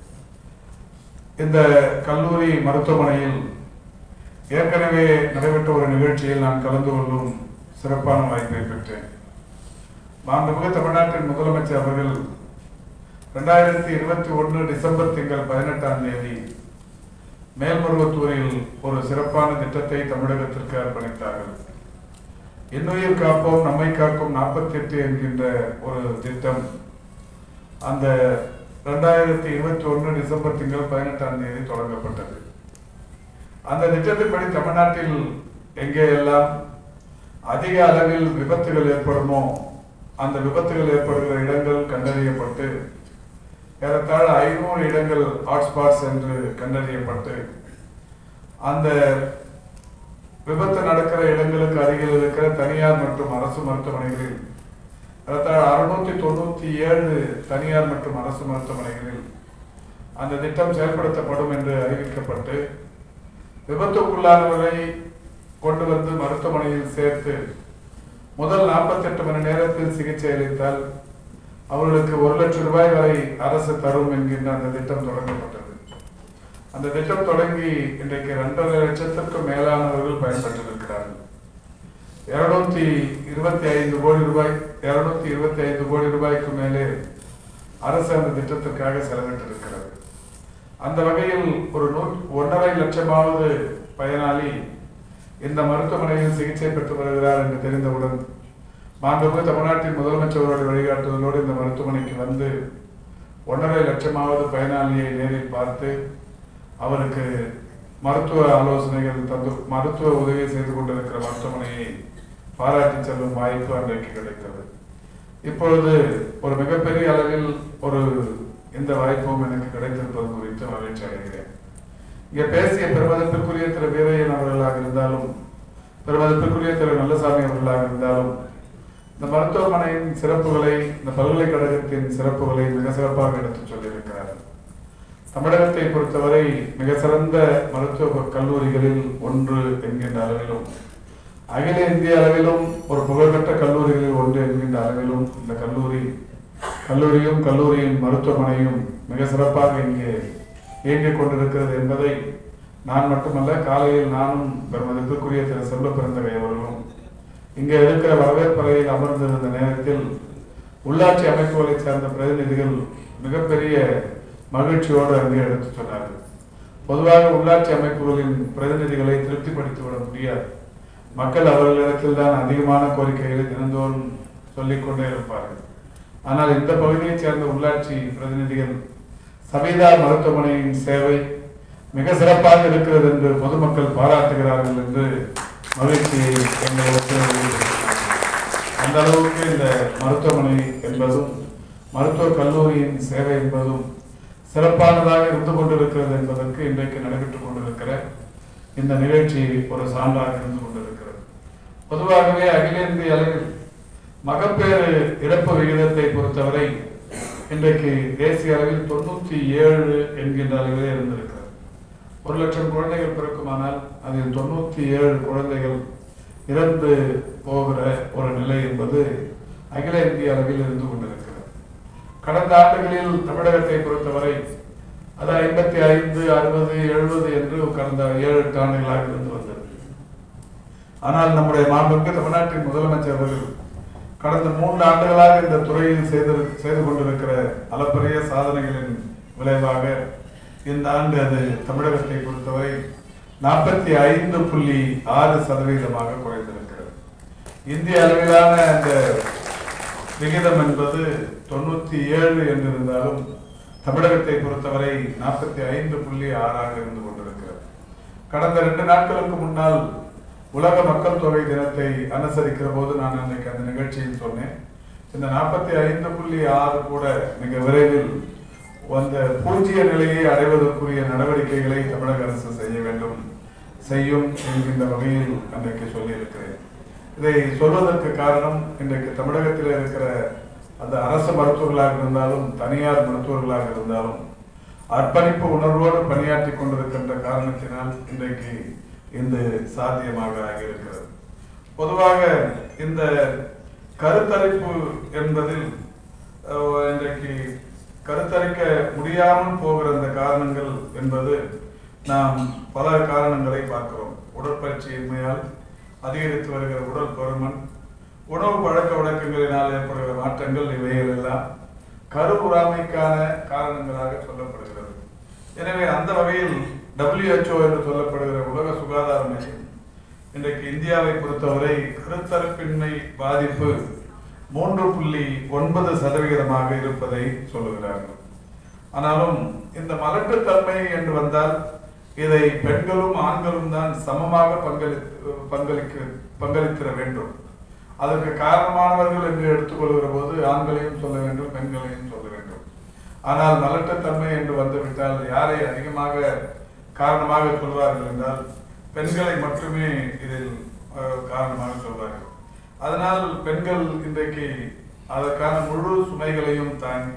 இந்த கல்லூரி மருத்துவமனையில் ஏற்கனவே நடைபெற்ற ஒரு நிகழ்ச்சியில் நான் கலந்து கொள்ளும் சிறப்பான வாய்ப்பை பெற்றேன் மாண்புமிகு தமிழ்நாட்டின் முதலமைச்சர் அவர்கள் ரெண்டாயிரத்தி இருபத்தி ஒன்று டிசம்பர் திங்கள் பதினெட்டாம் தேதி மேல்மருவத்தூரில் ஒரு சிறப்பான திட்டத்தை தமிழகத்திற்கு அர்ப்பணித்தார்கள் இன்னுயிர் காப்போம் நம்மை காக்கும் நாற்பத்தி எட்டு என்கின்ற ஒரு திட்டம் அந்த ரெண்டாயிரத்தி இருபத்தி ஒன்று டிசம்பர் திங்கள் பதினெட்டாம் தேதி தொடங்கப்பட்டது அந்த திட்டத்தின்படி தமிழ்நாட்டில் எங்கே எல்லாம் அதிக அளவில் விபத்துகள் ஏற்படுமோ அந்த விபத்துகள் ஏற்படுகிற இடங்கள் கண்டறியப்பட்டு ஏறத்தாழ ஐநூறு இடங்கள் ஹாட்ஸ்பாட்ஸ் என்று கண்டறியப்பட்டு அந்த விபத்து நடக்கிற இடங்களுக்கு அருகில் இருக்கிற தனியார் மற்றும் அரசு மருத்துவமனைகளில் ஏறத்தாழ அறுநூத்தி தொண்ணூத்தி ஏழு தனியார் மற்றும் அரசு மருத்துவமனைகளில் அந்த திட்டம் செயல்படுத்தப்படும் என்று அறிவிக்கப்பட்டு விபத்துக்குள்ளானவரை கொண்டு வந்து மருத்துவமனையில் சேர்த்து முதல் 48 மணி நேரத்தில் சிகிச்சை அளித்தால் அவர்களுக்கு ஒரு லட்சம் ரூபாய் வரை அரசு தரும் என்கின்ற அந்த திட்டம் தொடங்கப்பட்டது அந்த திட்டம் தொடங்கி இன்றைக்கு ரெண்டரை லட்சத்திற்கும் மேலானவர்கள் பயன்பெற்றிருக்கிறார்கள் இருநூத்தி இருபத்தி ஐந்து கோடி ரூபாய் இருநூத்தி இருபத்தி ஐந்து கோடி ரூபாய்க்கு மேலே அரசு அந்த திட்டத்திற்காக செலவிட்டிருக்கிறது அந்த வகையில் ஒரு நூ ஒன்றரை லட்சமாவது பயனாளி இந்த மருத்துவமனையில் சிகிச்சை பெற்று வருகிறார் என்று தெரிந்தவுடன் மாண்புமிகு தமிழ்நாட்டின் முதலமைச்சருடைய வழிகாட்டுதலோடு இந்த மருத்துவமனைக்கு வந்து ஒன்றரை லட்சமாவது பயனாளியை நேரில் பார்த்து அவருக்கு மருத்துவ ஆலோசனைகள் தந்து மருத்துவ உதவி செய்து கொண்டிருக்கிற மருத்துவமனையை பாராட்டி செல்லும் வாய்ப்பு அன்றைக்கு கிடைத்தது இப்பொழுது ஒரு மிகப்பெரிய அளவில் ஒரு இந்த வாய்ப்பும் எனக்கு கிடைத்திருப்பது குறித்து மகிழ்ச்சி அடைகிறேன் இங்கே பேசிய பெருமதிப்பிற்குரிய திரு வீரையன் அவர்களாக இருந்தாலும் பெருமதிப்பிற்குரிய திரு நல்லசாமி அவர்களாக இருந்தாலும் இந்த மருத்துவமனையின் சிறப்புகளை இந்த பல்கலைக்கழகத்தின் சிறப்புகளை மிக சிறப்பாக எடுத்துச் சொல்லியிருக்கிறார்கள் தமிழகத்தை பொறுத்தவரை மிக சிறந்த மருத்துவ கல்லூரிகளில் ஒன்று என்கின்ற அளவிலும் அகில இந்திய அளவிலும் ஒரு புகழ்பெற்ற கல்லூரிகளில் ஒன்று என்கின்ற அளவிலும் இந்த கல்லூரி கல்லூரியும் கல்லூரியின் மருத்துவமனையும் மிக சிறப்பாக இங்கே இயங்கிக் கொண்டிருக்கிறது என்பதை நான் மட்டுமல்ல காலையில் நானும் பெருமதிப்பிற்குரிய திரு செல்வ பிறந்தகை அவர்களும் இங்கே இருக்கிற வரவேற்பறையில் அமர்ந்திருந்த நேரத்தில் உள்ளாட்சி அமைப்புகளை சார்ந்த பிரதிநிதிகள் மிகப்பெரிய மகிழ்ச்சியோடு அங்கே எடுத்துச் சொன்னார்கள் பொதுவாக உள்ளாட்சி அமைப்புகளின் பிரதிநிதிகளை திருப்திப்படுத்திவிட முடியாது மக்கள் அவர்களிடத்தில் தான் அதிகமான கோரிக்கைகளை தினந்தோறும் சொல்லிக் கொண்டே இருப்பார்கள் ஆனால் இந்த பகுதியைச் சேர்ந்த உள்ளாட்சி பிரதிநிதிகள் சபீதா மருத்துவமனையின் சேவை மிக சிறப்பாக இருக்கிறது என்று பொதுமக்கள் பாராட்டுகிறார்கள் என்று மகிழ்ச்சியை எங்களிடத்தில் வெளியிட்டிருக்கிறார்கள். அந்த அளவுக்கு இந்த மருத்துவமனை என்பதும் மருத்துவக் கல்லூரியின் சேவை என்பதும் சிறப்பானதாக இருந்து கொண்டிருக்கிறது என்பதற்கு இன்றைக்கு நடைபெற்றுக் கொண்டிருக்கிற இந்த நிகழ்ச்சி ஒரு சான்றாக இருந்து கொண்டிருக்கிறது பொதுவாகவே அகில இந்திய அளவில் மகப்பேறு இறப்பு விகிதத்தை பொறுத்தவரை இன்றைக்கு தேசிய அளவில் தொண்ணூத்தி ஏழு என்கின்ற அளவிலே இருந்திருக்கிறது ஒரு லட்சம் குழந்தைகள் பிறக்குமானால் அதில் தொண்ணூத்தி ஏழு குழந்தைகள் இறந்து போகிற ஒரு நிலை என்பது அகில இந்திய அளவில் இருந்து கொண்டிருக்கிறது கடந்த ஆண்டுகளில் தமிழகத்தை பொறுத்தவரை அது ஐம்பத்தி ஐந்து அறுபது எழுபது என்று கடந்த ஏழு எட்டு ஆண்டுகளாக இருந்து வந்தது ஆனால் நம்முடைய மாண்புக்கு தமிழ்நாட்டின் முதலமைச்சர் அவர்கள் கடந்த மூன்று ஆண்டுகளாக இந்த துறையில் செய்து செய்து கொண்டிருக்கிற அளப்பரிய சாதனைகளின் விளைவாக இந்த ஆண்டு அது தமிழகத்தை பொறுத்தவரை நாற்பத்தி ஐந்து புள்ளி ஆறு சதவீதமாக குறைந்திருக்கிறது இந்திய அளவிலான அந்த விகிதம் என்பது தொண்ணூத்தி ஏழு என்றிருந்தாலும் தமிழகத்தை பொறுத்தவரை நாற்பத்தி ஐந்து புள்ளி ஆறாக இருந்து கொண்டிருக்கிறது கடந்த ரெண்டு நாட்களுக்கு முன்னால் உலக மக்கள் தொகை தினத்தை அனுசரிக்கிற போது நான் அன்னைக்கு அந்த நிகழ்ச்சியில் சொன்னேன் இந்த நாற்பத்தி ஐந்து புள்ளி ஆறு கூட மிக விரைவில் அந்த பூஜ்ய நிலையை அடைவதற்குரிய நடவடிக்கைகளை தமிழக அரசு செய்ய வேண்டும் செய்யும் என்கின்ற வகையில் அன்றைக்கு சொல்லியிருக்கிறேன் இதை சொல்வதற்கு காரணம் இன்றைக்கு தமிழகத்தில் இருக்கிற அந்த அரசு மருத்துவர்களாக இருந்தாலும் தனியார் மருத்துவர்களாக இருந்தாலும் அர்ப்பணிப்பு உணர்வோடு பணியாற்றி கொண்டிருக்கின்ற காரணத்தினால் இன்றைக்கு இந்த சாத்தியமாக ஆகியிருக்கிறது பொதுவாக இந்த கருத்தரிப்பு என்பதில் அஹ், இன்றைக்கு கருத்தரிக்க முடியாமல் போகிற அந்த காரணங்கள் என்பது நாம் பல காரணங்களை பார்க்கிறோம் உடற்பயிற்சியின்மையால் அதிகரித்து வருகிற உடல் பருமன் உணவு பழக்க வழக்கங்களினால் ஏற்படுகிற மாற்றங்கள் இவைகள் எல்லாம் கருவுறாமைக்கான காரணங்களாக சொல்லப்படுகிறது எனவே அந்த வகையில் WHO என்று சொல்லப்படுகிற உலக சுகாதார மையம் இன்றைக்கு இந்தியாவை பொறுத்தவரை கருத்தரப்பின்மை பாதிப்பு மூன்று புள்ளி ஒன்பது சதவிகிதமாக இருப்பதை சொல்லுகிறார்கள் ஆனாலும் இந்த மலட்டுத்தன்மை என்று வந்தால் இதை பெண்களும் ஆண்களும் தான் சமமாக பங்களி பங்களிக்க பங்களித்திட வேண்டும் அதற்கு காரணமானவர்கள் என்று எடுத்துக்கொள்கிற போது ஆண்களையும் சொல்ல வேண்டும் பெண்களையும் சொல்ல வேண்டும் ஆனால் மலட்டுத்தன்மை என்று வந்துவிட்டால் யாரை அதிகமாக காரணமாக சொல்வார்கள் என்றால் பெண்களை மட்டுமே இதில் அஹ், காரணமாக சொல்வார்கள் அதனால் பெண்கள் இன்றைக்கு அதற்கான முழு சுமைகளையும் தாங்கி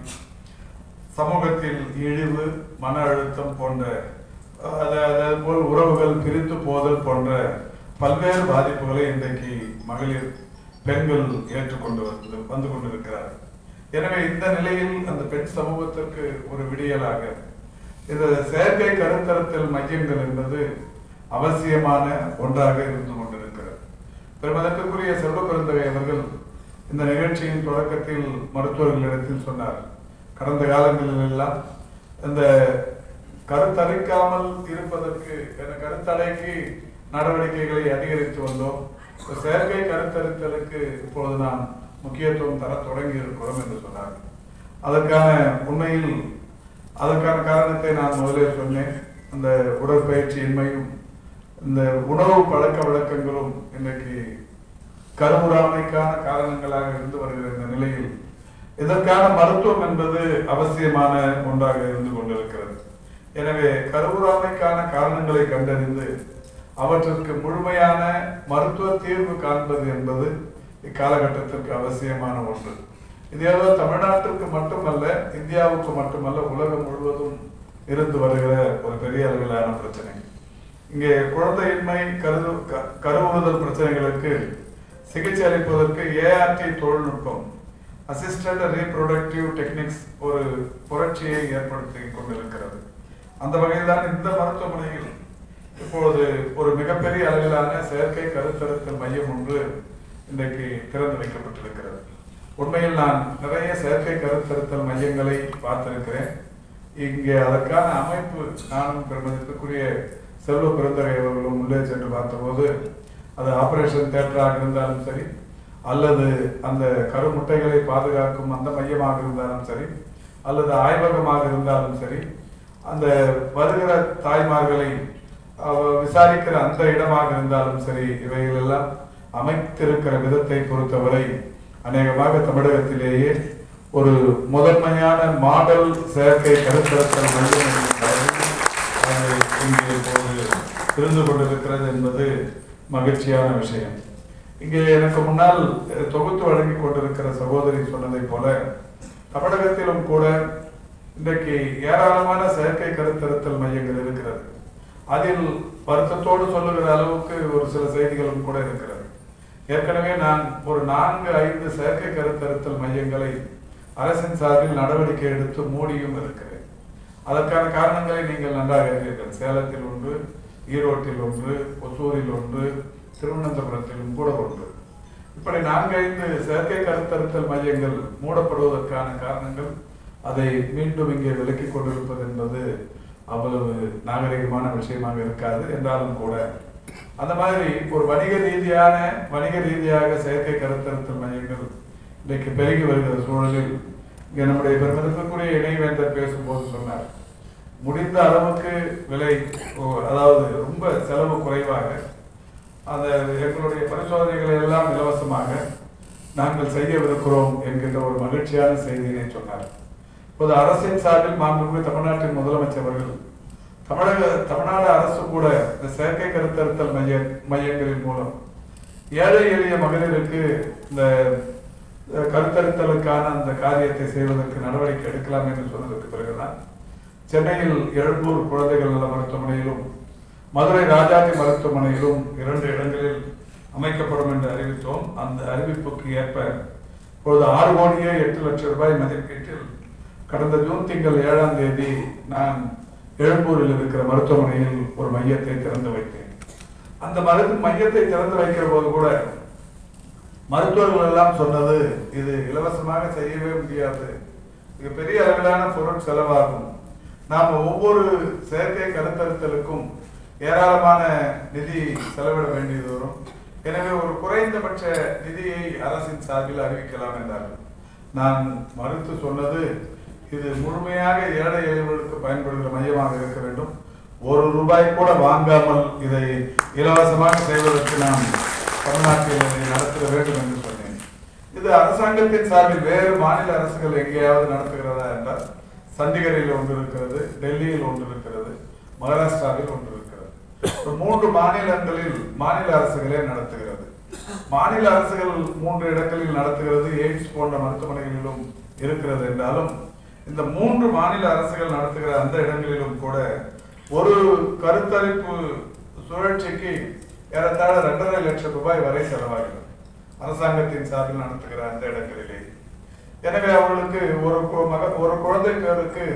சமூகத்தில் இழிவு மன அழுத்தம் போன்ற அஹ், அது- அதே போல் உறவுகள் பிரித்து போதல் போன்ற பல்வேறு பாதிப்புகளை இன்றைக்கு மகளிர் பெண்கள் ஏற்றுக்கொண்டு வந்து வந்து கொண்டிருக்கிறார்கள் எனவே இந்த நிலையில் அந்த பெண் சமூகத்திற்கு ஒரு விடியலாக இந்த செயற்கை கருத்தரத்தல் மையங்கள் என்பது அவசியமான ஒன்றாக இருந்து கொண்டிருக்கிறது பெருமதற்குரிய செல்வ பெருந்தகை அவர்கள் இந்த நிகழ்ச்சியின் தொடக்கத்தில் மருத்துவர்களிடத்தில் சொன்னார் கடந்த காலங்களில் எல்லாம் இந்த கருத்தரிக்காமல் இருப்பதற்கு என கருத்தடைக்கு நடவடிக்கைகளை அதிகரித்து வந்தோம் இந்த செயற்கை கருத்தரித்தலுக்கு இப்பொழுது நாம் முக்கியத்துவம் தர தொடங்கி இருக்கிறோம் என்று சொன்னார் அதற்கான உண்மையில் அதற்கான காரணத்தை நான் முதலே சொன்னேன் அந்த உடற்பயிற்சியின்மையும் இந்த உணவு பழக்க வழக்கங்களும் இன்றைக்கு கருவுறாமைக்கான காரணங்களாக இருந்து வருகிற இந்த நிலையில் இதற்கான மருத்துவம் என்பது அவசியமான ஒன்றாக இருந்து கொண்டிருக்கிறது எனவே கருவுறாமைக்கான காரணங்களை கண்டறிந்து அவற்றிற்கு முழுமையான மருத்துவ தீர்வு காண்பது என்பது இக்காலகட்டத்திற்கு அவசியமான ஒன்று இது ஏதோ தமிழ்நாட்டிற்கு மட்டுமல்ல இந்தியாவுக்கு மட்டுமல்ல உலகம் முழுவதும் இருந்து வருகிற ஒரு பெரிய அளவிலான பிரச்சனை இங்கே குழந்தையின்மை கரு க- கருவுறுதல் பிரச்சனைகளுக்கு சிகிச்சை அளிப்பதற்கு ஏஆர்டி தொழில்நுட்பம் அசிஸ்டன்ட் ரீப்ரொடக்டிவ் டெக்னிக்ஸ் ஒரு புரட்சியை ஏற்படுத்தி கொண்டிருக்கிறது அந்த வகையில் தான் இந்த மருத்துவமனையில் இப்பொழுது ஒரு மிகப்பெரிய அளவிலான செயற்கை கருத்தரத்தல் மையம் ஒன்று இன்றைக்கு திறந்து வைக்கப்பட்டிருக்கிறது உண்மையில் நான் நிறைய செயற்கை கருத்தரத்தல் மையங்களை பார்த்திருக்கிறேன் இங்கே அதற்கான அமைப்பு நானும் பெருமதிப்புக்குரிய செல்வ பெருந்தகை அவர்களும் உள்ளே சென்று பார்த்தபோது அது ஆபரேஷன் தேட்டராக இருந்தாலும் சரி அல்லது அந்த கருமுட்டைகளை பாதுகாக்கும் அந்த மையமாக இருந்தாலும் சரி அல்லது ஆய்வகமாக இருந்தாலும் சரி அந்த வருகிற தாய்மார்களை அவ- விசாரிக்கிற அந்த இடமாக இருந்தாலும் சரி இவைகள் எல்லாம் அமைத்திருக்கிற விதத்தை பொறுத்தவரை அநேகமாக தமிழகத்திலேயே ஒரு முதன்மையான மாடல் செயற்கை கருத்தரத்தல் மையம் என்ற அளவில் அது இங்கே இப்போது இருந்து கொண்டிருக்கிறது என்பது மகிழ்ச்சியான விஷயம் இங்கே எனக்கு முன்னால் அஹ், தொகுத்து வழங்கி கொண்டிருக்கிற சகோதரி சொன்னதைப் போல தமிழகத்திலும் கூட இன்றைக்கு ஏராளமான செயற்கை கருத்தரத்தல் மையங்கள் இருக்கிறது அதில் வருத்தத்தோடு சொல்லுகிற அளவுக்கு ஒரு சில செய்திகளும் கூட இருக்கிறது ஏற்கனவே நான் ஒரு நான்கு ஐந்து செயற்கை கருத்தரத்தல் மையங்களை அரசின் சார்பில் நடவடிக்கை எடுத்து மூடியும் இருக்கிறேன் அதற்கான காரணங்களை நீங்கள் நன்றாக அறிவீர்கள் சேலத்தில் ஒன்று ஈரோட்டில் ஒன்று ஒசூரில் ஒன்று திருவனந்தபுரத்திலும் கூட ஒன்று இப்படி நான்கைந்து செயற்கை கருத்தரத்தல் மையங்கள் மூடப்படுவதற்கான காரணங்கள் அதை மீண்டும் இங்கே விலக்கிக் கொண்டிருப்பது என்பது அவ்வளவு நாகரிகமான விஷயமாக இருக்காது என்றாலும் கூட அந்த மாதிரி ஒரு வணிக ரீதியான வணிக ரீதியாக செயற்கை கருத்தரத்தல் மையங்கள் இன்றைக்கு பெருகி வருகிற சூழலில் இங்கே நம்முடைய பெருமதிப்புக்குரிய இணைவேந்தர் பேசும்போது சொன்னார் முடிந்த அளவுக்கு விலை ஓ, அதாவது ரொம்ப செலவு குறைவாக அந்த எங்களுடைய பரிசோதனைகளை எல்லாம் இலவசமாக நாங்கள் செய்யவிருக்கிறோம் என்கின்ற ஒரு மகிழ்ச்சியான செய்தியினை சொன்னார் இப்போது அரசின் சார்பில் மாண்புமிகு தமிழ்நாட்டின் முதலமைச்சர் அவர்கள் தமிழக தமிழ்நாடு அரசு கூட இந்த செயற்கை கருத்தறுத்தல் மைய மையங்களின் மூலம் ஏழை எளிய மகளிருக்கு இந்த அஹ், கருத்தரித்தலுக்கான அந்த காரியத்தை செய்வதற்கு நடவடிக்கை எடுக்கலாம் என்று சொன்னதற்கு பிறகுதான் சென்னையில் எழும்பூர் குழந்தைகள் நல மருத்துவமனையிலும் மதுரை ராஜாஜி மருத்துவமனையிலும் இரண்டு இடங்களில் அமைக்கப்படும் என்று அறிவித்தோம் அந்த அறிவிப்புக்கு ஏற்ப இப்பொழுது ஆறு கோடியே எட்டு லட்சம் ரூபாய் மதிப்பீட்டில் கடந்த ஜூன் திங்கள் ஏழாம் தேதி நான் எழும்பூரில் இருக்கிற மருத்துவமனையில் ஒரு மையத்தை திறந்து வைத்தேன் அந்த மருந்து மையத்தை திறந்து வைக்கிற போது கூட மருத்துவர்கள் எல்லாம் சொன்னது இது இலவசமாக செய்யவே முடியாது இது பெரிய அளவிலான பொருள் செலவாகும் நாம் ஒவ்வொரு செயற்கை கருத்தறுத்தலுக்கும் ஏராளமான நிதி செலவிட வேண்டியது வரும் எனவே ஒரு குறைந்தபட்ச நிதியை அரசின் சார்பில் அறிவிக்கலாம் என்றார்கள் நான் மறுத்து சொன்னது இது முழுமையாக ஏழை எளியவர்களுக்கு பயன்படுகிற மையமாக இருக்க வேண்டும் ஒரு ரூபாய் கூட வாங்காமல் இதை இலவசமாக செய்வதற்கு நாம் தமிழ்நாட்டில் இதை நடத்த வேண்டும் என்று சொன்னேன் இது அரசாங்கத்தின் சார்பில் வேறு மாநில அரசுகள் எங்கேயாவது நடத்துகிறதா என்றால் சண்டிகரில் ஒன்று இருக்கிறது டெல்லியில் ஒன்று இருக்கிறது மகாராஷ்டிராவில் ஒன்று இருக்கிறது ஒரு மூன்று மாநிலங்களில் மாநில அரசுகளே நடத்துகிறது மாநில அரசுகள் மூன்று இடங்களில் நடத்துகிறது எய்ம்ஸ் போன்ற மருத்துவமனைகளிலும் இருக்கிறது என்றாலும் இந்த மூன்று மாநில அரசுகள் நடத்துகிற அந்த இடங்களிலும் கூட ஒரு கருத்தரிப்பு சுழற்சிக்கு ஏறத்தாழ ரெண்டரை லட்சம் ரூபாய் வரை செலவாகிறது அரசாங்கத்தின் சார்பில் நடத்துகிற அந்த இடங்களிலே எனவே அவர்களுக்கு ஒரு கு- மக ஒரு குழந்தை பேருக்கு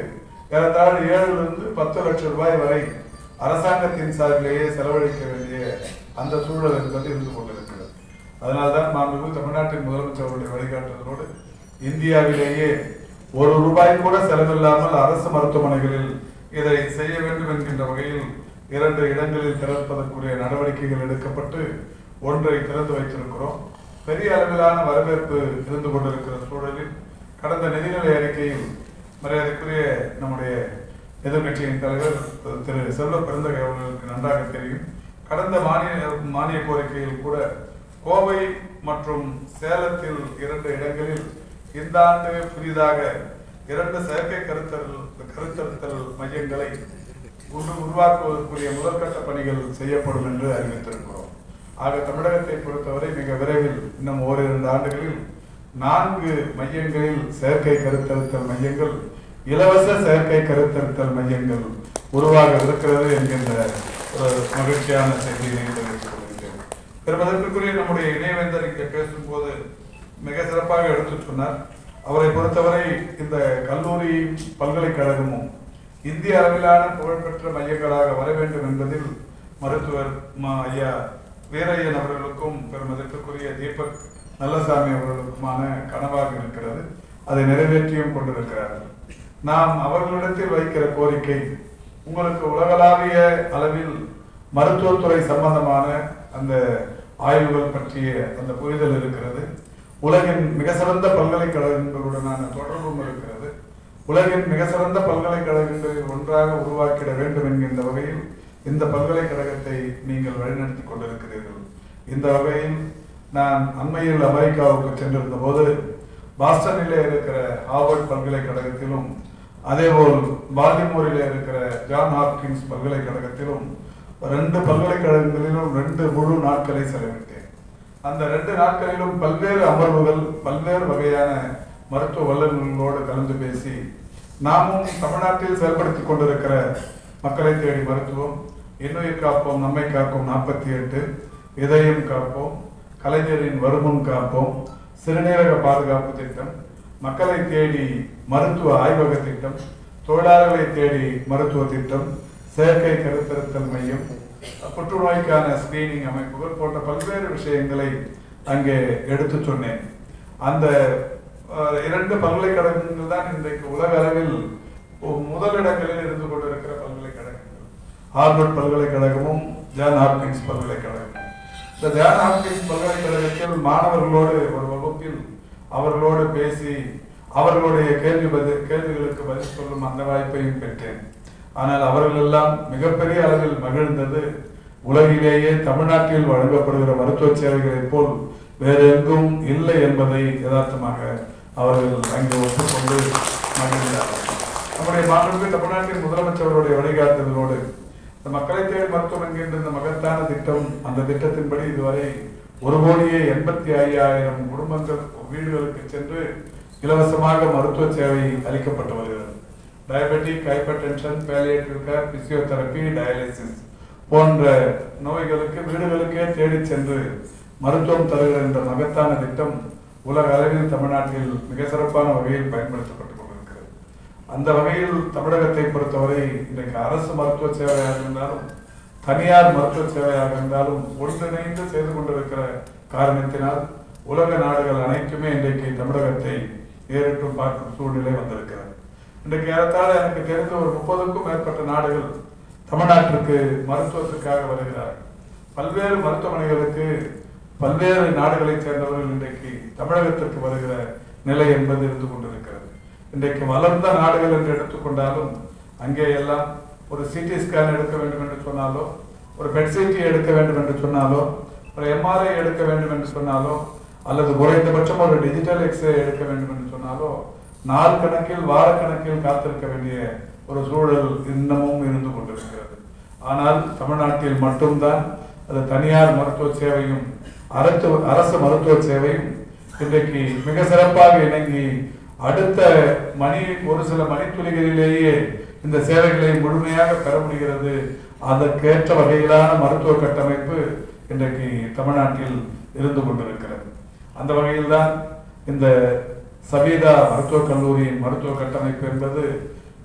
ஏறத்தாழ ஏழுலிருந்து பத்து லட்சம் ரூபாய் வரை அரசாங்கத்தின் சார்பிலேயே செலவழிக்க வேண்டிய அந்த சூழல் என்பது இருந்து கொண்டிருக்கிறது அதனால்தான் மாண்புமிகு தமிழ்நாட்டின் முதலமைச்சர் அவருடைய வழிகாட்டுதலோடு இந்தியாவிலேயே ஒரு ரூபாய் கூட செலவில்லாமல் அரசு மருத்துவமனைகளில் இதை செய்ய வேண்டும் என்கின்ற வகையில் இரண்டு இடங்களில் திறப்பதற்குரிய நடவடிக்கைகள் எடுக்கப்பட்டு ஒன்றை திறந்து வைத்திருக்கிறோம் பெரிய அளவிலான வரவேற்பு இருந்து கொண்டிருக்கிற சூழலில் கடந்த நிதிநிலை அறிக்கையில் மரியாதைக்குரிய நம்முடைய எதிர்க்கட்சியின் தலைவர் திரு செல்வ பெருந்தகை அவர்களுக்கு நன்றாக தெரியும் கடந்த மானிய மானிய கோரிக்கையில் கூட கோவை மற்றும் சேலத்தில் இரண்டு இடங்களில் இந்த ஆண்டு புதிதாக இரண்டு செயற்கை கருத்தல் கருத்தறுத்தல் மையங்களை உரு உருவாக்குவதற்குரிய முதற்கட்ட பணிகள் செய்யப்படும் என்று அறிவித்திருக்கிறோம் ஆக தமிழகத்தை பொறுத்தவரை மிக விரைவில் இன்னும் ஓரிரண்டு ஆண்டுகளில் நான்கு மையங்களில் செயற்கை கருத்தறுத்தல் மையங்கள் இலவச செயற்கை கருத்தறுத்தல் மையங்கள் உருவாக இருக்கிறது என்கின்ற ஒரு மகிழ்ச்சியான செய்தியை தெரிவித்துக் கொள்கிறேன் பெருமதற்குரிய நம்முடைய இணைவேந்தர் இங்கே பேசும்போது மிக சிறப்பாக எடுத்துச் சொன்னார் அவரை பொறுத்தவரை இந்த கல்லூரி பல்கலைக்கழகமும் இந்திய அளவிலான புகழ்பெற்ற மையங்களாக வர வேண்டும் என்பதில் மருத்துவர் மா ஐயா வீரையன் அவர்களுக்கும் பெருமதற்குரிய தீபக் நல்லசாமி அவர்களுக்குமான கனவாக இருக்கிறது அதை நிறைவேற்றியும் கொண்டிருக்கிறார்கள் நாம் அவர்களிடத்தில் வைக்கிற கோரிக்கை உங்களுக்கு உலகளாவிய அளவில் மருத்துவத்துறை சம்பந்தமான அந்த ஆய்வுகள் பற்றிய அந்த புரிதல் இருக்கிறது உலகின் மிக சிறந்த பல்கலைக்கழகங்களுடனான தொடர்பும் இருக்கிறது உலகின் மிக சிறந்த பல்கலைக்கழகங்களில் ஒன்றாக உருவாக்கிட வேண்டும் என்கின்ற வகையில் இந்த பல்கலைக்கழகத்தை நீங்கள் வழிநடத்தி கொண்டிருக்கிறீர்கள் இந்த வகையில் நான் அண்மையில் அமெரிக்காவுக்கு சென்றிருந்த போது பாஸ்டனிலே இருக்கிற ஹார்வர்ட் பல்கலைக்கழகத்திலும் அதேபோல் பால்டிமோரில் இருக்கிற ஜான் ஹாப்கின்ஸ் பல்கலைக்கழகத்திலும் ரெண்டு பல்கலைக்கழகங்களிலும் ரெண்டு முழு நாட்களை செலவிட்டேன் அந்த ரெண்டு நாட்களிலும் பல்வேறு அமர்வுகள் பல்வேறு வகையான மருத்துவ வல்லுநர்களோடு கலந்து பேசி நாமும் தமிழ்நாட்டில் செயல்படுத்திக் கொண்டிருக்கிற மக்களை தேடி மருத்துவம் இன்னுயிர் காப்போம் நம்மை காப்போம் நாற்பத்தி எட்டு இதயம் காப்போம் கலைஞரின் வருமுன் காப்போம் சிறுநீரக பாதுகாப்பு திட்டம் மக்களை தேடி மருத்துவ ஆய்வக திட்டம் தொழிலாளர்களை தேடி மருத்துவ திட்டம் செயற்கை கருத்தறுத்தல் மையம் புற்றுநோய்க்கான ஸ்கிரீனிங் அமைப்புகள் போன்ற பல்வேறு விஷயங்களை அங்கே எடுத்து சொன்னேன் அந்த அஹ், இரண்டு பல்கலைக்கழகங்கள் தான் இன்றைக்கு உலக அளவில் ஒ- முதலிடங்களில் இருந்து கொண்டிருக்கிற பல்கலைக்கழகங்கள் ஹார்வர்ட் பல்கலைக்கழகமும் ஜான் ஹாப்கின்ஸ் பல்கலைக்கழகமும் இந்த ஜான் ஹாப்கின்ஸ் பல்கலைக்கழகத்தில் மாணவர்களோடு ஒரு வகுப்பில் அவர்களோடு பேசி அவர்களுடைய கேள்வி பதில் கேள்விகளுக்கு பதில் சொல்லும் அந்த வாய்ப்பையும் பெற்றேன் ஆனால் அவர்கள் எல்லாம் மிகப்பெரிய அளவில் மகிழ்ந்தது உலகிலேயே தமிழ்நாட்டில் வழங்கப்படுகிற மருத்துவ சேவைகளைப் போல் வேறு எங்கும் இல்லை என்பதை யதார்த்தமாக அவர்கள் அங்கே ஒப்புக்கொண்டு மகிழ்ந்தார்கள் நம்முடைய மாண்புமிகு தமிழ்நாட்டின் முதலமைச்சர்களுடைய வழிகாட்டுதலோடு இந்த மக்களை தேடி மருத்துவம் என்கின்ற இந்த மகத்தான திட்டம் அந்த திட்டத்தின்படி இதுவரை ஒரு கோடியே எண்பத்தி ஐயாயிரம் குடும்பங்கள் வீடுகளுக்கு சென்று இலவசமாக மருத்துவ சேவை அளிக்கப்பட்டு வருகிறது diabetic hypertension palliative care physiotherapy dialysis போன்ற நோய்களுக்கு வீடுகளுக்கே தேடிச் சென்று மருத்துவம் தருகிற என்ற மகத்தான திட்டம் உலக அளவில் தமிழ்நாட்டில் மிக சிறப்பான வகையில் பயன்படுத்தப்பட்டுக் கொண்டிருக்கிறது அந்த வகையில் தமிழகத்தை பொறுத்தவரை இன்றைக்கு அரசு மருத்துவ சேவையாக இருந்தாலும் தனியார் மருத்துவ சேவையாக இருந்தாலும் ஒன்றிணைந்து செய்து கொண்டிருக்கிற காரணத்தினால் உலக நாடுகள் அனைத்துமே இன்றைக்கு தமிழகத்தை ஏறிட்டு பார்க்கும் சூழ்நிலை வந்திருக்கிறது இன்றைக்கு ஏறத்தாழ எனக்கு தெரிந்த ஒரு முப்பதுக்கும் மேற்பட்ட நாடுகள் தமிழ்நாட்டிற்கு மருத்துவத்துக்காக வருகிறார்கள் பல்வேறு மருத்துவமனைகளுக்கு பல்வேறு நாடுகளைச் சேர்ந்தவர்கள் இன்றைக்கு தமிழகத்திற்கு வருகிற நிலை என்பது இருந்து கொண்டிருக்கிறது இன்றைக்கு வளர்ந்த நாடுகள் என்று எடுத்துக்கொண்டாலும் அங்கே எல்லாம் ஒரு சிடி ஸ்கேன் எடுக்க வேண்டும் என்று சொன்னாலோ ஒரு பெட் சிடி எடுக்க வேண்டும் என்று சொன்னாலோ ஒரு எம்ஆர்ஐ எடுக்க வேண்டும் என்று சொன்னாலோ அல்லது குறைந்தபட்சம் ஒரு டிஜிட்டல் எக்ஸ்ரே எடுக்க வேண்டும் என்று சொன்னாலோ நாள் கணக்கில் வாரக்கணக்கில் காத்திருக்க வேண்டிய ஒரு சூழல் இன்னமும் இருந்து கொண்டிருக்கிறது ஆனால் தமிழ்நாட்டில் மட்டும்தான் அது தனியார் மருத்துவ சேவையும் அரசு அரசு மருத்துவ சேவையும் இன்றைக்கு மிக சிறப்பாக இணங்கி அடுத்த மணி ஒரு சில மணித்துளிகளிலேயே இந்த சேவைகளை முழுமையாக பெற முடிகிறது அதற்கேற்ற வகையிலான மருத்துவ கட்டமைப்பு இன்றைக்கு தமிழ்நாட்டில் இருந்து கொண்டிருக்கிறது அந்த வகையில்தான் இந்த சபீதா மருத்துவக் கல்லூரியின் மருத்துவ கட்டமைப்பு என்பது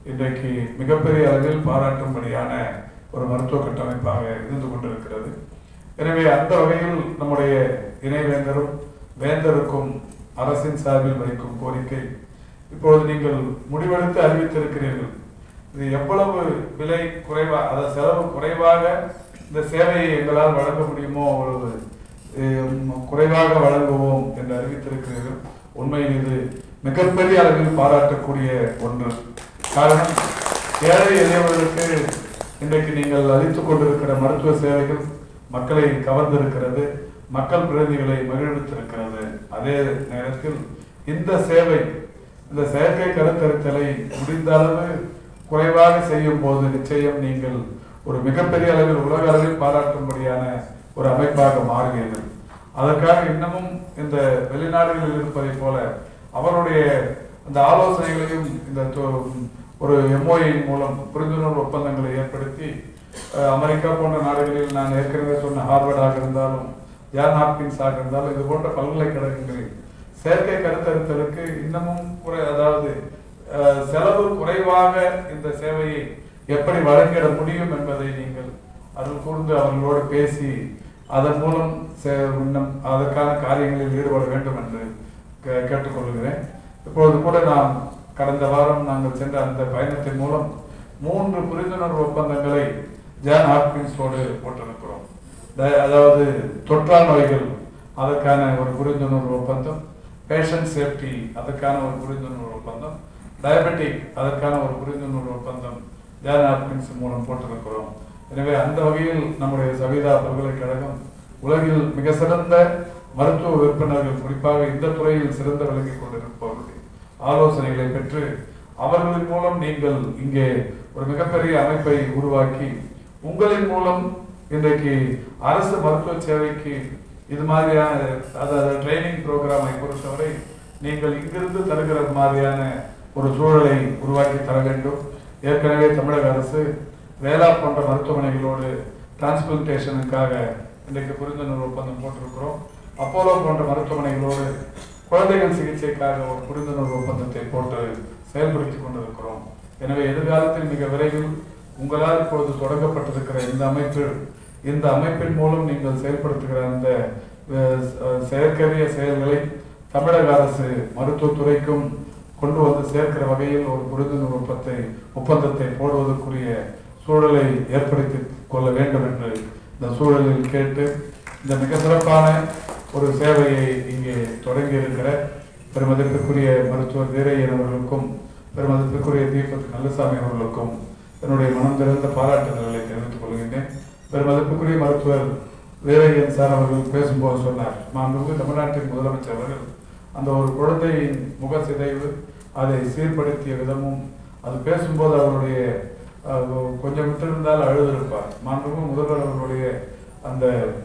இன்றைக்கு மிகப்பெரிய அளவில் பாராட்டும்படியான ஒரு மருத்துவ கட்டமைப்பாக இருந்து கொண்டிருக்கிறது எனவே அந்த வகையில் நம்முடைய இணைவேந்தரும் வேந்தருக்கும் அரசின் சார்பில் வைக்கும் கோரிக்கை இப்பொழுது நீங்கள் முடிவெடுத்து அறிவித்திருக்கிறீர்கள் இது எவ்வளவு விலை குறைவா அதாவது செலவு குறைவாக இந்த சேவையை எங்களால் வழங்க முடியுமோ அவ்வளவு ஹம், குறைவாக வழங்குவோம் என்று அறிவித்திருக்கிறீர்கள் உண்மையில் இது மிகப்பெரிய அளவில் பாராட்டக்கூடிய ஒன்று காரணம் ஏழை எளியவர்களுக்கு இன்றைக்கு நீங்கள் அளித்துக் கொண்டிருக்கிற மருத்துவ சேவைகள் மக்களை கவர்ந்திருக்கிறது மக்கள் பிரதிநிதிகளை மகிழ்வித்திருக்கிறது அதே நேரத்தில் இந்த சேவை இந்த செயற்கை கருத்தரித்தலை முடிந்த அளவு குறைவாக செய்யும் போது நிச்சயம் நீங்கள் ஒரு மிகப்பெரிய அளவில் உலக அளவில் பாராட்டும்படியான ஒரு அமைப்பாக மாறுவீர்கள் அதற்காக இன்னமும் இந்த வெளிநாடுகளில் இருப்பதைப் போல அவருடைய அந்த ஆலோசனைகளையும் இந்த தொ- ஒரு எம்ஓயின் மூலம் புரிந்துணர்வு ஒப்பந்தங்களை ஏற்படுத்தி அஹ், அமெரிக்கா போன்ற நாடுகளில் நான் ஏற்கனவே சொன்ன ஹார்வர்டாக இருந்தாலும் ஜான் ஹாப்கின்ஸாக இருந்தாலும் இது போன்ற பல்கலைக்கழகங்களில் செயற்கை கருத்தரித்தலுக்கு இன்னமும் குறை அதாவது அஹ், செலவு குறைவாக இந்த சேவையை எப்படி வழங்கிட முடியும் என்பதை நீங்கள் அருள் கூர்ந்து அவர்களோடு பேசி அதன் மூலம் சே- இன்னும் அதற்கான காரியங்களில் ஈடுபட வேண்டும் என்று கே- கேட்டுக்கொள்கிறேன் இப்பொழுது கூட நாம் கடந்த வாரம் நாங்கள் சென்ற அந்த பயணத்தின் மூலம் மூன்று புரிந்துணர்வு ஒப்பந்தங்களை ஜான் ஹாப்கின்ஸோடு போட்டிருக்கிறோம் த- அதாவது தொற்றா நோய்கள் அதற்கான ஒரு புரிந்துணர்வு ஒப்பந்தம் பேஷண்ட் சேஃப்டி அதற்கான ஒரு புரிந்துணர்வு ஒப்பந்தம் டயபெட்டிக் அதற்கான ஒரு புரிந்துணர்வு ஒப்பந்தம் ஜான் ஹாப்கின்ஸ் மூலம் போட்டிருக்கிறோம் எனவே அந்த வகையில் நம்முடைய சவிதா பல்கலைக்கழகம் உலகில் மிக சிறந்த மருத்துவ விற்பனர்கள் குறிப்பாக இந்த துறையில் சிறந்த விளங்கிக் கொண்டிருப்பவர்கள் ஆலோசனைகளை பெற்று அவர்களின் மூலம் நீங்கள் இங்கே ஒரு மிகப்பெரிய அமைப்பை உருவாக்கி உங்களின் மூலம் இன்றைக்கு அரசு மருத்துவ சேவைக்கு இது மாதிரியான அதாவது ட்ரைனிங் ப்ரோக்ராமை பொறுத்தவரை நீங்கள் இங்கிருந்து தருகிற மாதிரியான ஒரு சூழலை உருவாக்கி தர வேண்டும் ஏற்கனவே தமிழக அரசு வேளா போன்ற மருத்துவமனைகளோடு டிரான்ஸ்பிளன்டேஷனுக்காக இன்றைக்கு புரிந்துணர்வு ஒப்பந்தம் போட்டிருக்கிறோம் அப்போலோ போன்ற மருத்துவமனைகளோடு குழந்தைகள் சிகிச்சைக்காக ஒரு புரிந்துணர்வு ஒப்பந்தத்தை போட்டு செயல்படுத்தி கொண்டிருக்கிறோம் எனவே எதிர்காலத்தில் மிக விரைவில் உங்களால் இப்பொழுது தொடங்கப்பட்டிருக்கிற இந்த அமைப்பு இந்த அமைப்பின் மூலம் நீங்கள் செயல்படுத்துகிற அந்த அஹ், அஹ், செயற்கரிய செயல்களை தமிழக அரசு மருத்துவத்துறைக்கும் கொண்டு வந்து சேர்க்கிற வகையில் ஒரு புரிந்துணர்வு ஒப்பத்தை ஒப்பந்தத்தை போடுவதற்குரிய சூழலை ஏற்படுத்தி கொள்ள வேண்டும் என்று இந்த சூழலில் கேட்டு இந்த மிக சிறப்பான ஒரு சேவையை இங்கே தொடங்கி இருக்கிற பெருமதிப்பிற்குரிய மருத்துவர் வீரையன் அவர்களுக்கும் பெருமதிப்பிற்குரிய தீபக் நல்லசாமி அவர்களுக்கும் என்னுடைய மனம் திறந்த பாராட்டுதல்களை தெரிவித்துக் கொள்கின்றேன் பெருமதிப்புக்குரிய மருத்துவர் வீரையன் சார் அவர்கள் பேசும்போது சொன்னார் மாண்புமிகு தமிழ்நாட்டின் முதலமைச்சர் அவர்கள் அந்த ஒரு குழந்தையின் முக சிதைவு அதை சீர்படுத்திய விதமும் அது பேசும்போது அவருடைய அஹ், கொஞ்சம் விட்டிருந்தால் அழுதிருப்பார் மாண்புமிகு முதல்வர் அவர்களுடைய அந்த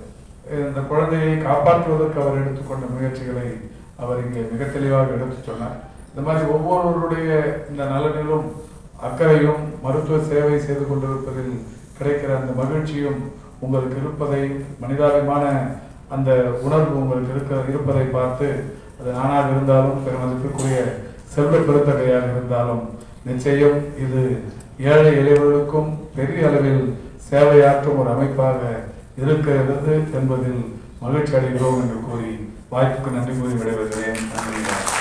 இந்த குழந்தையை காப்பாற்றுவதற்கு அவர் எடுத்துக்கொண்ட முயற்சிகளை அவர் இங்கே மிக தெளிவாக எடுத்துச் சொன்னார் இந்த மாதிரி ஒவ்வொருவருடைய இந்த நலனிலும் அக்கறையும் மருத்துவ சேவை செய்து கொண்டிருப்பதில் கிடைக்கிற அந்த மகிழ்ச்சியும் உங்களுக்கு இருப்பதை மனிதாபிமான அந்த உணர்வு உங்களுக்கு இருக்க இருப்பதை பார்த்து அது நானாக இருந்தாலும் பெருமதிப்பிற்குரிய செல்வ பெருந்தகையாக இருந்தாலும் நிச்சயம் இது ஏழை எளியவர்களுக்கும் பெரிய அளவில் சேவையாற்றும் ஒரு அமைப்பாக இருக்கிறது என்பதில் மகிழ்ச்சி அடைகிறோம் என்று கூறி வாய்ப்புக்கு நன்றி கூறி விடைபெறுகிறேன் நன்றி